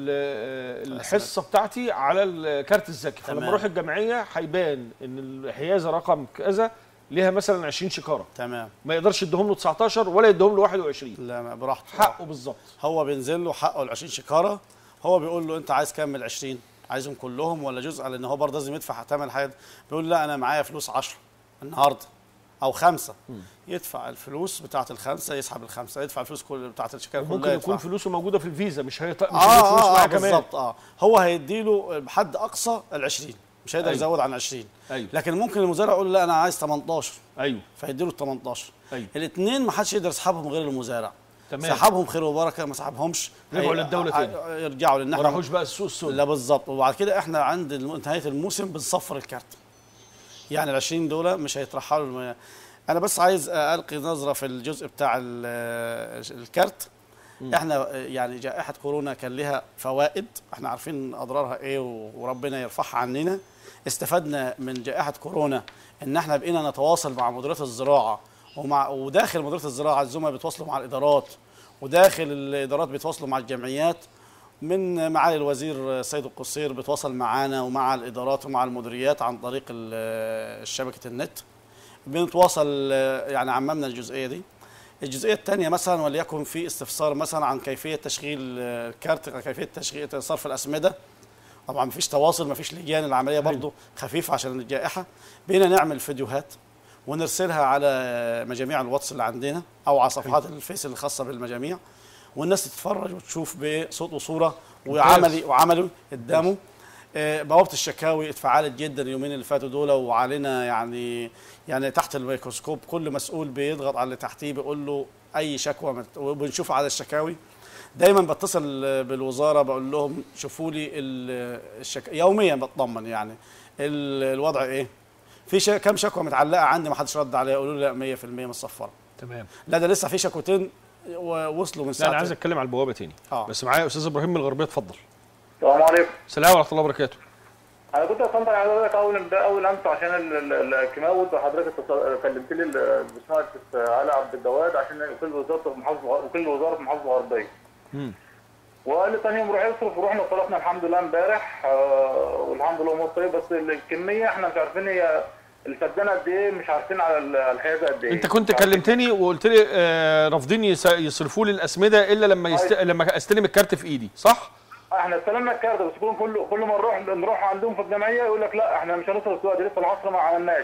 ال- الحصه بتاعتي على الكارت الذكي فلما تمام. اروح الجمعيه هيبان ان الحيازه رقم كذا ليها مثلا 20 شكاره تمام ما يقدرش يديهم له 19 ولا يديهم له 21 لا ما براحته حقه بالظبط هو بينزل له حقه ال 20 شكاره هو بيقول له انت عايز كام ال 20 عايزهم كلهم ولا جزء لان هو برضه لازم يدفع ثمن حاجه بيقول لا انا معايا فلوس 10 النهارده او خمسه يدفع الفلوس بتاعه الخمسه يسحب الخمسه يدفع الفلوس كل بتاعه الشكايه كلها ممكن يكون يدفع. فلوسه موجوده في الفيزا مش هيط... مش اه هيدي فلوس اه, معاه آه كمان بالظبط اه هو هيديله بحد اقصى ال 20 مش هيقدر أيوة. يزود عن 20 ايوه لكن ممكن المزارع يقول لا انا عايز 18 ايوه فيديله ال 18 ايوه الاثنين ما حدش يقدر يسحبهم غير المزارع تمام سحبهم خير وبركه ما سحبهمش رجعوا هي- للدولة ع- تاني. يرجعوا لان ما احنا راحوش بقى السوق السوداء لا بالظبط وبعد كده احنا عند الم- نهايه الموسم بنصفر الكارت يعني ال 20 دول مش هيترحلوا الم... انا بس عايز القي نظره في الجزء بتاع ال- الكارت احنا يعني جائحه كورونا كان لها فوائد احنا عارفين اضرارها ايه و- وربنا يرفعها عننا استفدنا من جائحه كورونا ان احنا بقينا نتواصل مع مديريه الزراعه ومع وداخل مديريه الزراعه الزملاء بيتواصلوا مع الادارات وداخل الادارات بيتواصلوا مع الجمعيات من معالي الوزير سيد القصير بيتواصل معانا ومع الادارات ومع المديريات عن طريق ال- شبكه النت بنتواصل يعني عممنا الجزئيه دي الجزئيه الثانيه مثلا وليكن في استفسار مثلا عن كيفيه تشغيل الكارت كيفيه تشغيل صرف الاسمده طبعا مفيش تواصل مفيش لجان العمليه برضه خفيفه عشان الجائحه بقينا نعمل فيديوهات ونرسلها على مجاميع الواتس اللي عندنا او على صفحات الفيس الخاصه بالمجاميع والناس تتفرج وتشوف بصوت وصوره وعملي وعمله قدامه آه، بوابه الشكاوي اتفعلت جدا اليومين اللي فاتوا دول وعلينا يعني يعني تحت الميكروسكوب كل مسؤول بيضغط على اللي تحتيه بيقول له اي شكوى مت- وبنشوف على الشكاوي دايما بتصل بالوزاره بقول لهم شوفوا لي ال- الشك... يوميا بطمن يعني ال- الوضع ايه في شا... كم شكوى متعلقه عندي ما حدش رد عليها يقولوا لي لا 100% متصفره تمام لا ده لسه في شكوتين و- وصلوا من لا ساعه انا عايز اتكلم على البوابه تاني آه. بس معايا استاذ ابراهيم من الغربيه اتفضل السلام عليكم السلام ورحمه الله وبركاته انا كنت استنطع على حضرتك اول امبارح اول امس عشان ال- ال- الكيماوي وحضرتك اتصل- كلمت لي ال- باشمهندس علي عبد الجواد عشان وكيل وزاره محافظه وكيل وزاره محافظه الغربيه مم. وقال لي ثاني يوم روح اصرف ورحنا صرفنا الحمد لله امبارح آه، والحمد لله امور طيب بس الكميه احنا مش عارفين هي الفدانه قد ايه مش عارفين على ال- الحيازه قد ايه انت كنت مش عارفين. كلمتني وقلت لي آه رافضين يس- يصرفوا لي الاسمده الا لما يست... لما استلم الكارت في ايدي صح احنا استلمنا الكارت بس كل كل كل ما نروح نروح عندهم في الجمعيه يقول لك لا احنا مش هنصرف دلوقتي لسه العصر ما عملناش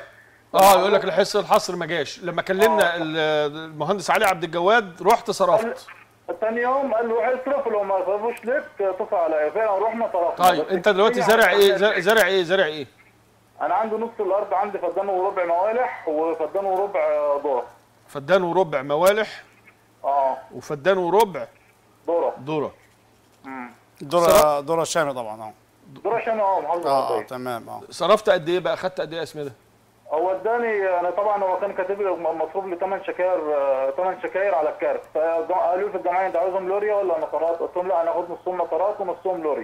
اه يقول لك الحص الحصر ما جاش لما كلمنا ال- المهندس علي عبد الجواد رحت صرفت ثاني يوم قال له اصرف لو ما صرفوش لك اتصل عليا فعلا رحنا صرفنا طيب بس انت دلوقتي الكمية زارع عندي ايه عشان- زارع- زارع ايه زارع ايه انا عندي نص الارض عندي فدان وربع موالح وفدان وربع ذره فدان وربع موالح اه وفدان وربع ذره ذره دورة دورة شامي طبعا اه ذره عشان اه محافظه اه اه الغربيه تمام اه صرفت قد ايه بقى خدت قد ايه يا اسمده هو اداني انا طبعا هو كان كاتب لي مصروف لي 8 شكاير 8 شكاير على الكارت فقالوا لي في الجمعيه انت عاوزهم لوري ولا نطرات؟ قلت لهم لا انا هاخد نصهم نطرات ونصهم لوري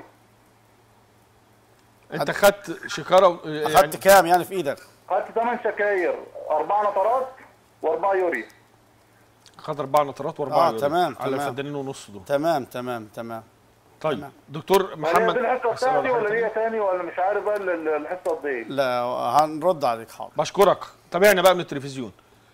انت خدت شكاره و- يعني اخدت كام يعني في ايدك؟ خدت 8 شكاير اربع نطرات واربعه يوري خد اربع نطرات واربعه آه، يورو تمام، على تمام. فدانين ونص دول تمام تمام تمام طيب تمام. دكتور هل هي محمد دي الحصه أسأل بتاعتي على ولا حاجة هي تاني ولا مش عارف بقى ال- ال- الحصه قد ايه؟ لا هنرد عليك حاضر بشكرك تابعنا بقى من التلفزيون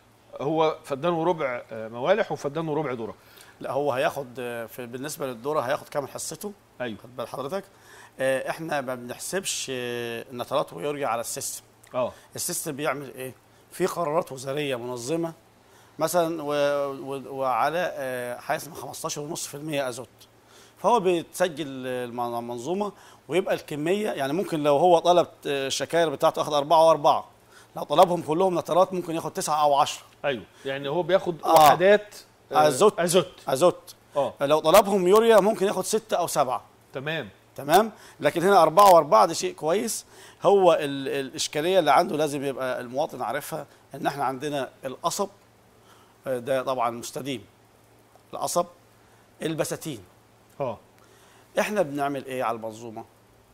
هو فدان وربع آه، موالح وفدان وربع ذره لا هو هياخد آه، في بالنسبه للدوره هياخد كامل حصته ايوه خد بال حضرتك آه، احنا ما بنحسبش آه، نترات ويرجع على السيستم اه السيستم بيعمل ايه في قرارات وزاريه منظمه مثلا و... و... وعلى آه، حاجه اسمها 15.5% ازوت فهو بيتسجل الم- المنظومه ويبقى الكميه يعني ممكن لو هو طلب آه، الشكاير بتاعته ياخد أربعة وأربعة لو طلبهم كلهم نترات ممكن ياخد تسعة أو عشرة ايوه يعني هو بياخد آه. وحدات آه، أزوت. ازوت ازوت اه لو طلبهم يوريا ممكن ياخد ستة أو سبعة تمام تمام لكن هنا أربعة وأربعة ده شيء كويس هو ال- الإشكالية اللي عنده لازم يبقى المواطن عارفها إن إحنا عندنا القصب آه، ده طبعا مستديم القصب البساتين اه إحنا بنعمل إيه على المنظومة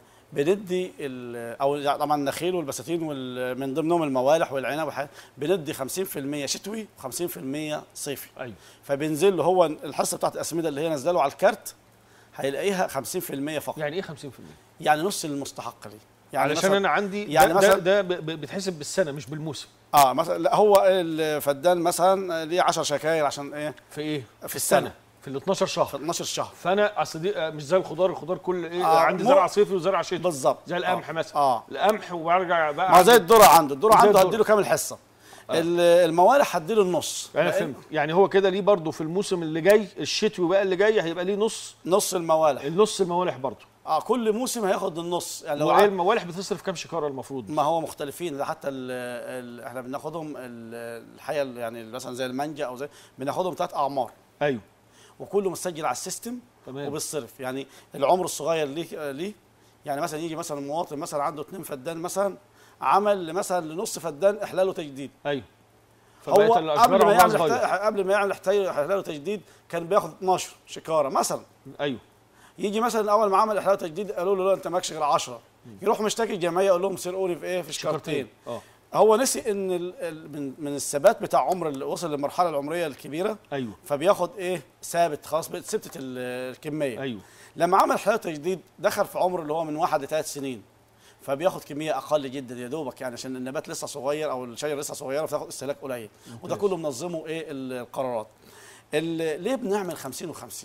بندي ال- او طبعا النخيل والبساتين وال- من ضمنهم الموالح والعنب والحاجات بندي 50% شتوي و50% صيفي ايوه فبينزل له هو الحصه بتاعت الاسمده اللي هي نازله له على الكارت هيلاقيها 50% فقط يعني ايه 50% يعني نص المستحق ليه يعني علشان مثلاً- انا عندي يعني يعني ده, مثلاً- ده, ده ب- ب- بيتحسب بالسنه مش بالموسم اه مثلا لا هو الفدان مثلا ليه 10 شكاير عشان ايه في ايه في السنه في ال 12 في شهر 12 شهر فانا اصل دي آه، مش زي الخضار الخضار كل ايه آه، عندي مو- زرع صيفي وزرع شتوي بالظبط زي القمح آه. مثلا اه القمح وبرجع بقى ما هو زي عندي- الذره عنده الذره زي عنده الذرة. هديله كام الحصه ال- الموالح هديله النص انا فهمت يعني هو كده ليه برضه في الموسم اللي جاي الشتوي بقى اللي جاي هيبقى ليه نص نص الموالح النص الموالح برضه اه كل موسم هياخد النص يعني لو وايه عاد- الموالح بتصرف كام شكاره المفروض ما هو مختلفين ده حتى ال ال احنا بناخدهم ال- الحقيقه ال- يعني مثلا زي المانجا او زي بناخدهم ثلاث اعمار ايوه وكله مسجل على السيستم تمام وبالصرف يعني العمر الصغير ليه ليه يعني مثلا يجي مثلا مواطن مثلا عنده اتنين فدان مثلا عمل مثلا لنص فدان احلال وتجديد ايوه هو فبقت قبل الاشجار ما عمرها يعمل صغير احت- قبل ما يعمل احت- احلال وتجديد كان بياخد 12 شكاره مثلا ايوه يجي مثلا اول ما عمل احلال وتجديد قالوا له لا انت ماكش غير 10 يروح مشتكي الجمعيه يقول لهم سرقوني في ايه في شكارتين اه هو نسي ان ال- ال- من من الثبات بتاع عمر اللي وصل للمرحله العمريه الكبيره ايوه فبياخد ايه ثابت خلاص بقت ثبتت ال- الكميه ايوه لما عمل حياه تجديد دخل في عمر اللي هو من واحد لثلاث سنين فبياخد كميه اقل جدا يا دوبك يعني عشان النبات لسه صغير او الشجره لسه صغيره فتاخد استهلاك قليل وده كله منظمه ايه ال- القرارات ال- ليه بنعمل 50 و50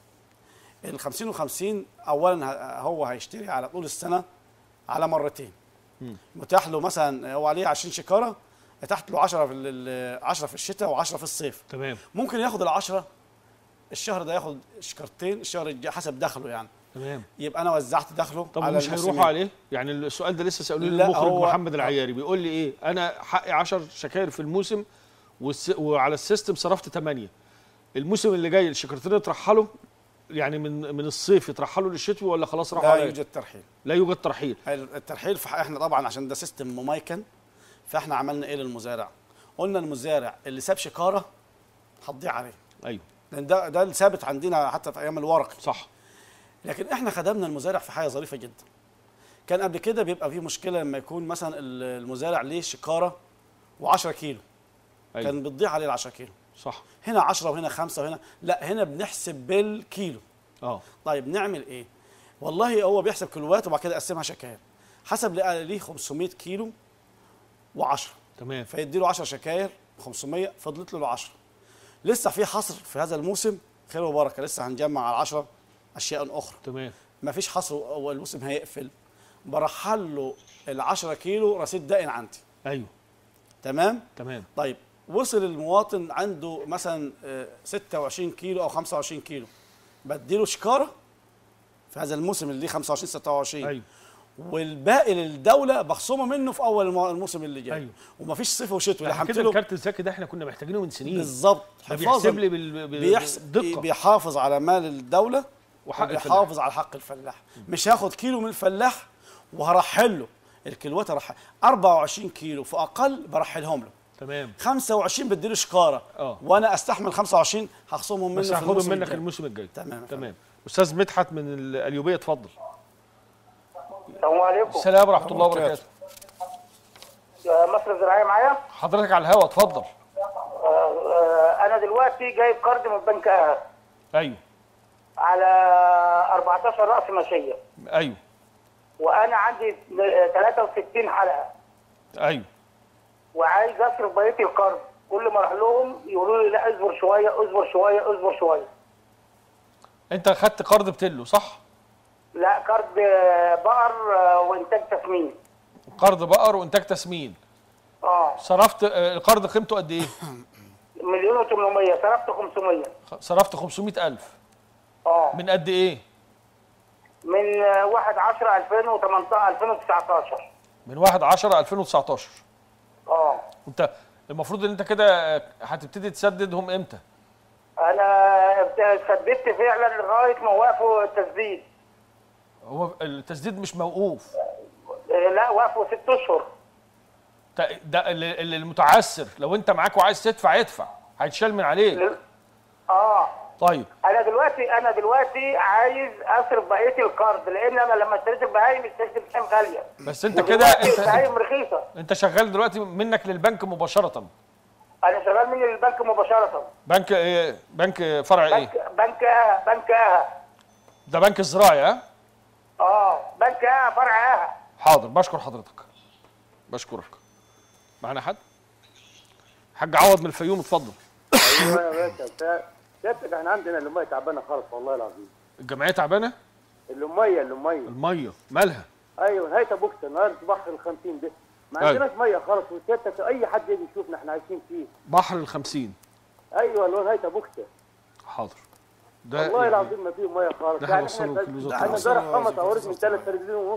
ال 50 و50 اولا ه- هو هيشتري على طول السنه على مرتين متاح له مثلا هو عليه 20 شكاره تحت له 10 في ال- 10 في الشتاء و10 في الصيف تمام ممكن ياخد العشرة الشهر ده ياخد شكرتين الشهر الجاي حسب دخله يعني تمام يبقى انا وزعت دخله طب على مش الموسمين. هيروحوا عليه يعني السؤال ده لسه سالوه لي لا، المخرج هو- محمد العياري بيقول لي ايه انا حقي 10 شكاير في الموسم والس... وعلى السيستم صرفت 8 الموسم اللي جاي الشكرتين يترحلوا يعني من من الصيف يترحلوا للشتوي ولا خلاص راحوا لا عليه؟ يوجد ترحيل لا يوجد ترحيل الترحيل في احنا طبعا عشان ده سيستم مميكن فاحنا عملنا ايه للمزارع قلنا المزارع اللي ساب شكاره هتضيع عليه ايوه لان ده ده اللي ثابت عندنا حتى في ايام الورق صح لكن احنا خدمنا المزارع في حاجه ظريفه جدا كان قبل كده بيبقى فيه مشكله لما يكون مثلا المزارع ليه شكاره و10 كيلو ايوه كان بتضيع عليه ال 10 كيلو صح هنا 10 وهنا 5 وهنا لا هنا بنحسب بالكيلو اه طيب نعمل ايه والله هو بيحسب كيلوات وبعد كده يقسمها شكاير حسب لقى ليه 500 كيلو و10 تمام فيدي له 10 شكاير 500 فضلت له ال 10 لسه في حصر في هذا الموسم خير وبركه لسه هنجمع على 10 اشياء اخرى تمام ما فيش حصر والموسم هيقفل برحل له ال 10 كيلو رصيد دائن عندي ايوه تمام تمام طيب وصل المواطن عنده مثلا آه، 26 كيلو او 25 كيلو بديله شكاره في هذا الموسم اللي 25 26 ايوه والباقي للدوله بخصمه منه في اول المو- الموسم اللي جاي أيوة. ومفيش صيف وشتوي عشان لحمت كده له الكارت الذكي ده احنا كنا محتاجينه من سنين بالظبط ده حفاظا بيحسب لي بال- ب- بيحس... بدقه بيحافظ على مال الدوله وحق الفلاح. وبيحافظ على حق الفلاح مش هاخد كيلو من الفلاح وهرحل له الكيلوات هرحل 24 كيلو فاقل برحلهم له تمام 25 بديله شكاره اه. وانا استحمل 25 هخصمهم منه بس في هاخدهم الموسم منك الجاي. الموسم الجاي تمام تمام استاذ مدحت من القليوبيه اتفضل السلام عليكم السلام ورحمه الله وبركاته يا مصر الزراعيه معايا حضرتك على الهوا اتفضل آه، آه، انا دلوقتي جايب قرض من بنك اهل ايوه على 14 راس ماشيه ايوه وانا عندي 63 حلقه ايوه وعايز اصرف بقيه القرض كل ما اروح لهم يقولوا لي لا اصبر شويه اصبر شويه اصبر شويه انت خدت قرض بتلو صح لا قرض آه، بقر آه، وانتاج تسمين قرض بقر وانتاج تسمين اه صرفت آه، القرض قيمته قد ايه مليون و800 صرفت 500 خ- صرفت 500000 اه من قد ايه من آه، 1 10 2018 2019 من 1 10 2019 اه انت المفروض ان انت كده آه، هتبتدي تسددهم امتى انا ابت- سددت فعلا لغايه ما وقفوا التسديد هو التسديد مش موقوف آه، لا وقفوا ست اشهر ت- ده ال- ال- المتعسر لو انت معاك وعايز تدفع ادفع هيتشال من عليك لل- اه طيب انا دلوقتي انا دلوقتي عايز اصرف بقيه القرض لان انا لما اشتريت البهايم اشتريت البهايم غاليه بس انت كده ودلوقتي انت البهايم رخيصه انت شغال دلوقتي منك للبنك مباشره انا شغال من البنك مباشره بنك ايه بنك فرع ايه بنك بنك اه بنك اه ده بنك الزراعي ها اه بنك اه فرع اه حاضر بشكر حضرتك بشكرك معانا حد حاج عوض من الفيوم اتفضل ايوه يا باشا سيادتك احنا عندنا الاميه تعبانه خالص والله العظيم الجمعيه تعبانه الاميه الاميه الميه مالها ايوه نهايه بوكسه نهايه بحر الخمسين ده ما أيوة. عندناش ميه خالص وسيادتك اي حد يجي يشوفنا احنا عايشين فيه بحر الخمسين ايوه اللي هو نهايه بوكسه حاضر ده والله يعني- العظيم ما فيه ميه خالص ده يعني هنوصله احنا في الوزارة. احنا هنوصله امبارح خمس في اواريك من الوزارة. ثلاث تلفزيون ونص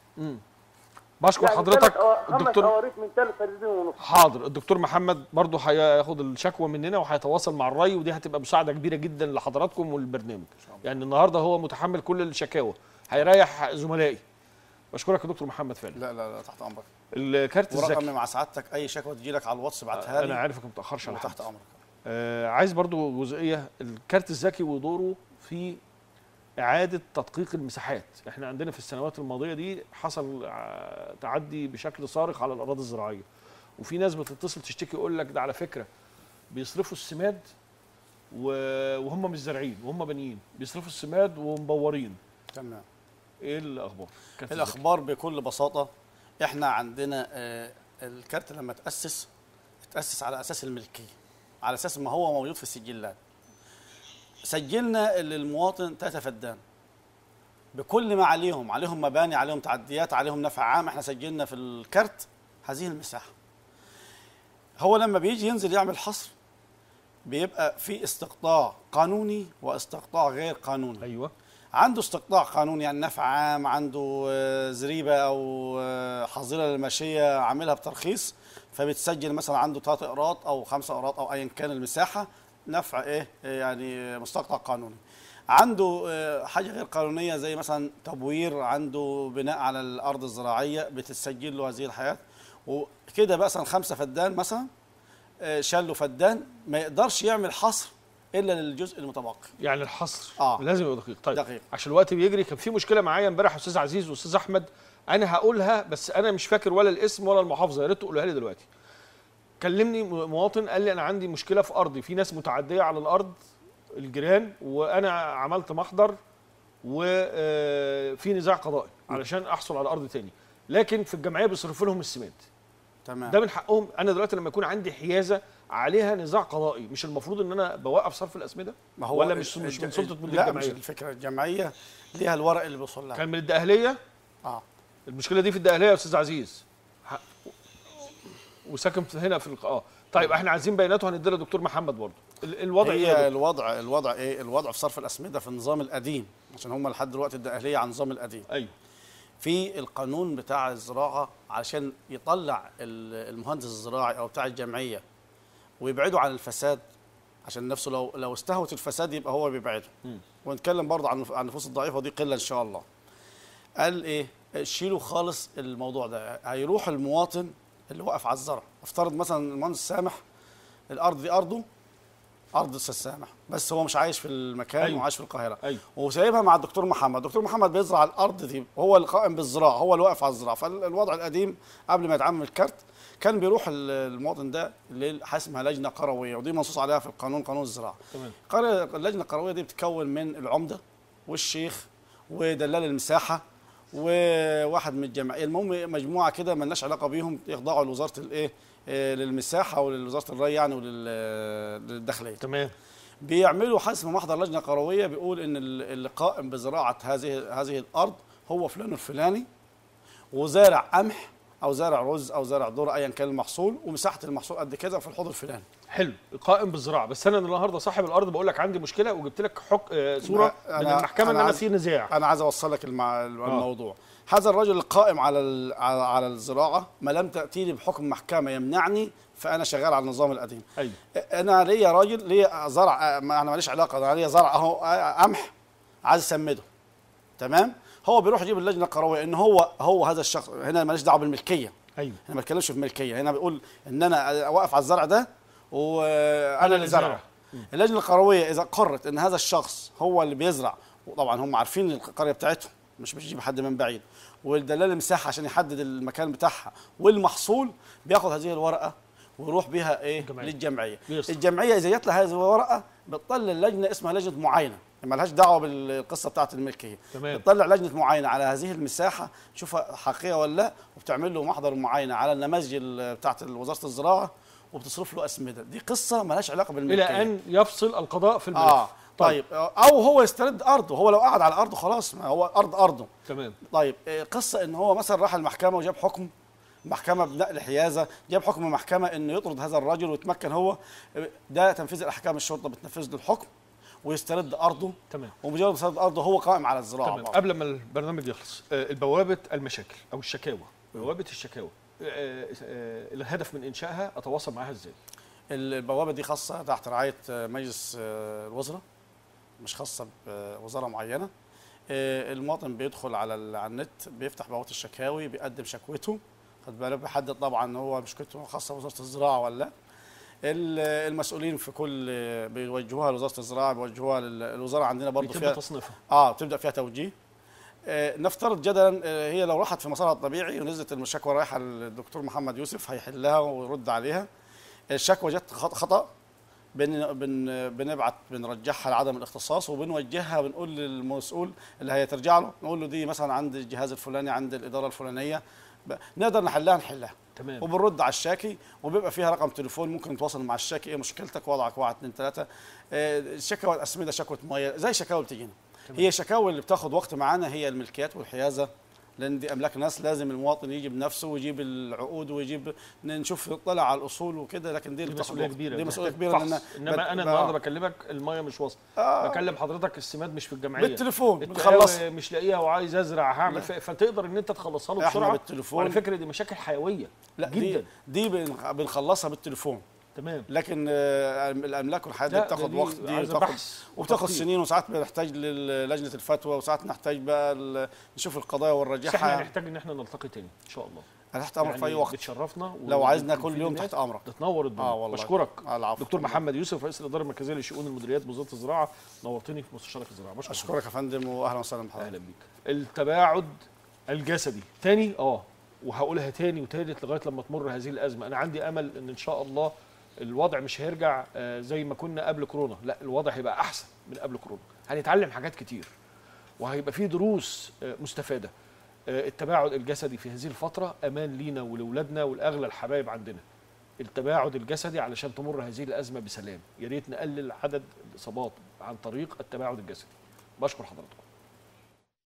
بشكر يعني حضرتك ثلاث أو- خمس الدكتور اواريك من ثلاث تلفزيون ونص حاضر الدكتور محمد برضه هياخد الشكوى مننا وهيتواصل مع الري ودي هتبقى مساعده كبيره جدا لحضراتكم والبرنامج يعني النهارده هو متحمل كل الشكاوى هيريح زملائي بشكرك يا دكتور محمد فعلا لا لا لا تحت امرك الكارت ورقمي الذكي مع سعادتك اي شكوى تجي لك على الواتس ابعتها لي انا عارفك ما بتاخرش على حد تحت امرك آه عايز برضو جزئيه الكارت الذكي ودوره في اعاده تدقيق المساحات احنا عندنا في السنوات الماضيه دي حصل ع- تعدي بشكل صارخ على الاراضي الزراعيه وفي ناس بتتصل تشتكي يقول لك ده على فكره بيصرفوا السماد و- وهم مش زارعين وهم بانيين بيصرفوا السماد ومبورين تمام ايه الاخبار كارت الذكي. الاخبار بكل بساطه احنا عندنا آه، الكارت لما تاسس تاسس على اساس الملكيه على اساس ما هو موجود في السجلات سجلنا للمواطن ثلاثة فدان بكل ما عليهم عليهم مباني عليهم تعديات عليهم نفع عام احنا سجلنا في الكارت هذه المساحه هو لما بيجي ينزل يعمل حصر بيبقى في استقطاع قانوني واستقطاع غير قانوني ايوه عنده استقطاع قانوني يعني نفع عام عنده آه، زريبه او آه، حظيره للماشيه عاملها بترخيص فبتسجل مثلا عنده ثلاث اقراط او خمسه اقراط او ايا كان المساحه نفع ايه آه، يعني مستقطع قانوني عنده آه، حاجه غير قانونيه زي مثلا تبوير عنده بناء على الارض الزراعيه بتسجل له هذه الحياه وكده مثلا خمسه فدان مثلا آه، شال له فدان ما يقدرش يعمل حصر الا للجزء المتبقي يعني الحصر آه. لازم يبقى دقيق طيب دقيق. عشان الوقت بيجري كان في مشكله معايا امبارح استاذ عزيز واستاذ احمد انا هقولها بس انا مش فاكر ولا الاسم ولا المحافظه يا ريت تقولها لي دلوقتي كلمني م- مواطن قال لي انا عندي مشكله في ارضي في ناس متعديه على الارض الجيران وانا عملت محضر وفي نزاع قضائي علشان احصل على ارض تاني لكن في الجمعيه بيصرفوا لهم السماد تمام ده من حقهم انا دلوقتي لما يكون عندي حيازه عليها نزاع قضائي مش المفروض ان انا بوقف صرف الاسمده ما هو ولا مش مش من الج- سلطه مدير لا مش الجمعيه الفكره الجمعيه ليها الورق اللي بيوصل لها كان من الدقهليه اه المشكله دي في الدقهليه يا استاذ عزيز ح- وساكن في- هنا في الق- اه طيب احنا عايزين بياناته هنديها لدكتور محمد برضه ال- الوضع ايه يا هي دكتور؟ الوضع الوضع ايه الوضع في صرف الاسمده في النظام القديم عشان هم لحد دلوقتي الدقهليه على النظام القديم ايوه في القانون بتاع الزراعه علشان يطلع ال- المهندس الزراعي او بتاع الجمعيه ويبعده عن الفساد عشان نفسه لو لو استهوت الفساد يبقى هو بيبعده ونتكلم برضه عن عن النفوس الضعيفه ودي قله ان شاء الله قال ايه شيلوا خالص الموضوع ده هيروح المواطن اللي واقف على الزرع افترض مثلا المهندس سامح الارض دي ارضه ارض الاستاذ سامح بس هو مش عايش في المكان أيوة. أيوه. وعايش في القاهره أيوة. وسايبها مع الدكتور محمد الدكتور محمد بيزرع الارض دي وهو القائم بالزراعه هو اللي واقف على الزراعه فالوضع القديم قبل ما يتعمل الكارت كان بيروح ال- المواطن ده لحاجه اسمها لجنه قرويه ودي منصوص عليها في القانون قانون الزراعه تمام. قرية اللجنه القرويه دي بتتكون من العمده والشيخ ودلال المساحه وواحد من الجمعيه المهم مجموعه كده ملناش علاقه بيهم يخضعوا لوزاره الايه آه، للمساحه ولوزاره الري يعني ولل- للداخليه تمام بيعملوا حاجه اسمها محضر لجنه قرويه بيقول ان ال- اللي قائم بزراعه هذه هذه الارض هو فلان الفلاني وزارع قمح او زارع رز او زارع ذره ايا كان المحصول ومساحه المحصول قد كذا في الحوض الفلاني حلو قائم بالزراعه بس انا النهارده صاحب الارض بقول لك عندي مشكله وجبت لك حك... آه صوره لا، من أنا- المحكمه ان أنا انا عايز- في نزاع انا عايز اوصل لك المع... الموضوع هذا الرجل القائم على ال... على على الزراعه ما لم تاتيني بحكم محكمه يمنعني فانا شغال على النظام القديم ايوه انا ليا راجل ليا زرع ما انا ماليش علاقه انا ليا زرع اهو قمح عايز اسمده تمام هو بيروح يجيب اللجنه القرويه ان هو هو هذا الشخص هنا ماليش دعوه بالملكيه ايوه هنا ما بتكلمش في ملكيه هنا بيقول ان انا واقف على الزرع ده وانا اللي اللي زرعه زارع. اللجنه القرويه اذا قرت ان هذا الشخص هو اللي بيزرع وطبعا هم عارفين القريه بتاعتهم مش بيجيب حد من بعيد والدلال المساحه عشان يحدد المكان بتاعها والمحصول بياخد هذه الورقه ويروح بيها ايه جمعية. للجمعيه بيصل. الجمعيه اذا جت لها هذه الورقه بتطلع لجنه اسمها لجنه معاينه ما لهاش دعوه بالقصه بتاعت الملكيه تمام. بتطلع لجنه معاينه على هذه المساحه تشوفها حقيقيه ولا لا وبتعمل له محضر معاينه على النماذج ال- بتاعت وزاره الزراعه وبتصرف له اسمده دي قصه ما لهاش علاقه بالملكيه الى ان يفصل القضاء في الملف اه طيب او هو يسترد ارضه هو لو قعد على ارضه خلاص ما هو ارض ارضه تمام طيب آه، قصه ان هو مثلا راح المحكمه وجاب حكم محكمه بنقل حيازه جاب حكم محكمه انه يطرد هذا الرجل ويتمكن هو آه، ده تنفيذ الاحكام الشرطه بتنفذ له الحكم ويسترد ارضه تمام ومجرد ما يسترد ارضه هو قائم على الزراعه تمام برضه. قبل ما البرنامج يخلص آه، البوابه المشاكل او الشكاوى بوابه الشكاوى آه، آه، الهدف من انشائها اتواصل معاها ازاي البوابه دي خاصه تحت رعايه آه، مجلس آه، الوزراء مش خاصه بوزاره معينه آه، المواطن بيدخل على ال- على النت بيفتح بوابه الشكاوي بيقدم شكوته خد بالك بيحدد طبعا ان هو مشكلته خاصه بوزاره الزراعه ولا لا ال- المسؤولين في كل بيوجهوها لوزاره الزراعه بيوجهوها لل- الوزاره عندنا برضه بيتم فيها تصنيفها اه بتبدا فيها توجيه آه نفترض جدلا آه هي لو راحت في مسارها الطبيعي ونزلت الشكوى رايحه للدكتور محمد يوسف هيحلها ويرد عليها الشكوى جت خط- خطا بن بن بنبعت بنرجعها لعدم الاختصاص وبنوجهها بنقول للمسؤول اللي هي ترجع له نقول له دي مثلا عند الجهاز الفلاني عند الاداره الفلانيه ب- نقدر نحلها نحلها تمام وبنرد على الشاكي وبيبقى فيها رقم تليفون ممكن تواصل مع الشاكي ايه مشكلتك وضعك واحد اثنين ثلاثه الشكوى الاسمده شكوى ميه زي شكاوى بتجينا هي شكاوى اللي بتاخد وقت معانا هي الملكيات والحيازه لان دي املاك ناس لازم المواطن يجي بنفسه ويجيب العقود ويجيب نشوف يطلع على الاصول وكده لكن دي اللي دي بتاخد مسؤوليه وقت. كبيره دي مسؤوليه بتحتاج كبيره فحص. لان انما انا النهارده بكلمك الميه مش واصله آه. بكلم حضرتك السماد مش في الجمعيه بالتليفون التقاوي بنخلصها مش لاقيها وعايز ازرع هعمل لا. ف- فتقدر ان انت تخلصها له إحنا بسرعه بالتليفون. وعلى فكره دي مشاكل حيويه لا جدا دي دي بن- بنخلصها بالتليفون تمام لكن آه، الاملاك والحاجات دي لا، بتاخد دي وقت دي عايزة بتاخد بحث وبتاخد وتخطيط. سنين وساعات بنحتاج للجنه الفتوى وساعات نحتاج بقى ال- نشوف القضايا بس احنا ونرجعها هنحتاج ان احنا نلتقي تاني ان شاء الله انا تحت امرك في اي وقت بتشرفنا لو عايزنا وبتفيد كل يوم الناس. تحت امرك تتنور الدنيا اه والله بشكرك آه، العفو دكتور محمد يوسف رئيس الاداره المركزيه لشؤون المديريات بوزاره الزراعه نورتني في مستشارك الزراعه بشكرك اشكرك يا فندم واهلا وسهلا بحضرتك اهلا بيك التباعد الجسدي تاني اه وهقولها تاني وتالت لغايه لما تمر هذه الازمه انا عندي امل ان ان شاء الله الوضع مش هيرجع آه، زي ما كنا قبل كورونا لا الوضع هيبقى احسن من قبل كورونا هنتعلم حاجات كتير وهيبقى فيه دروس آه، مستفاده آه، التباعد الجسدي في هذه الفتره امان لينا ولولادنا ولاغلى الحبايب عندنا التباعد الجسدي علشان تمر هذه الازمه بسلام يا ريت نقلل عدد الاصابات عن طريق التباعد الجسدي بشكر حضراتكم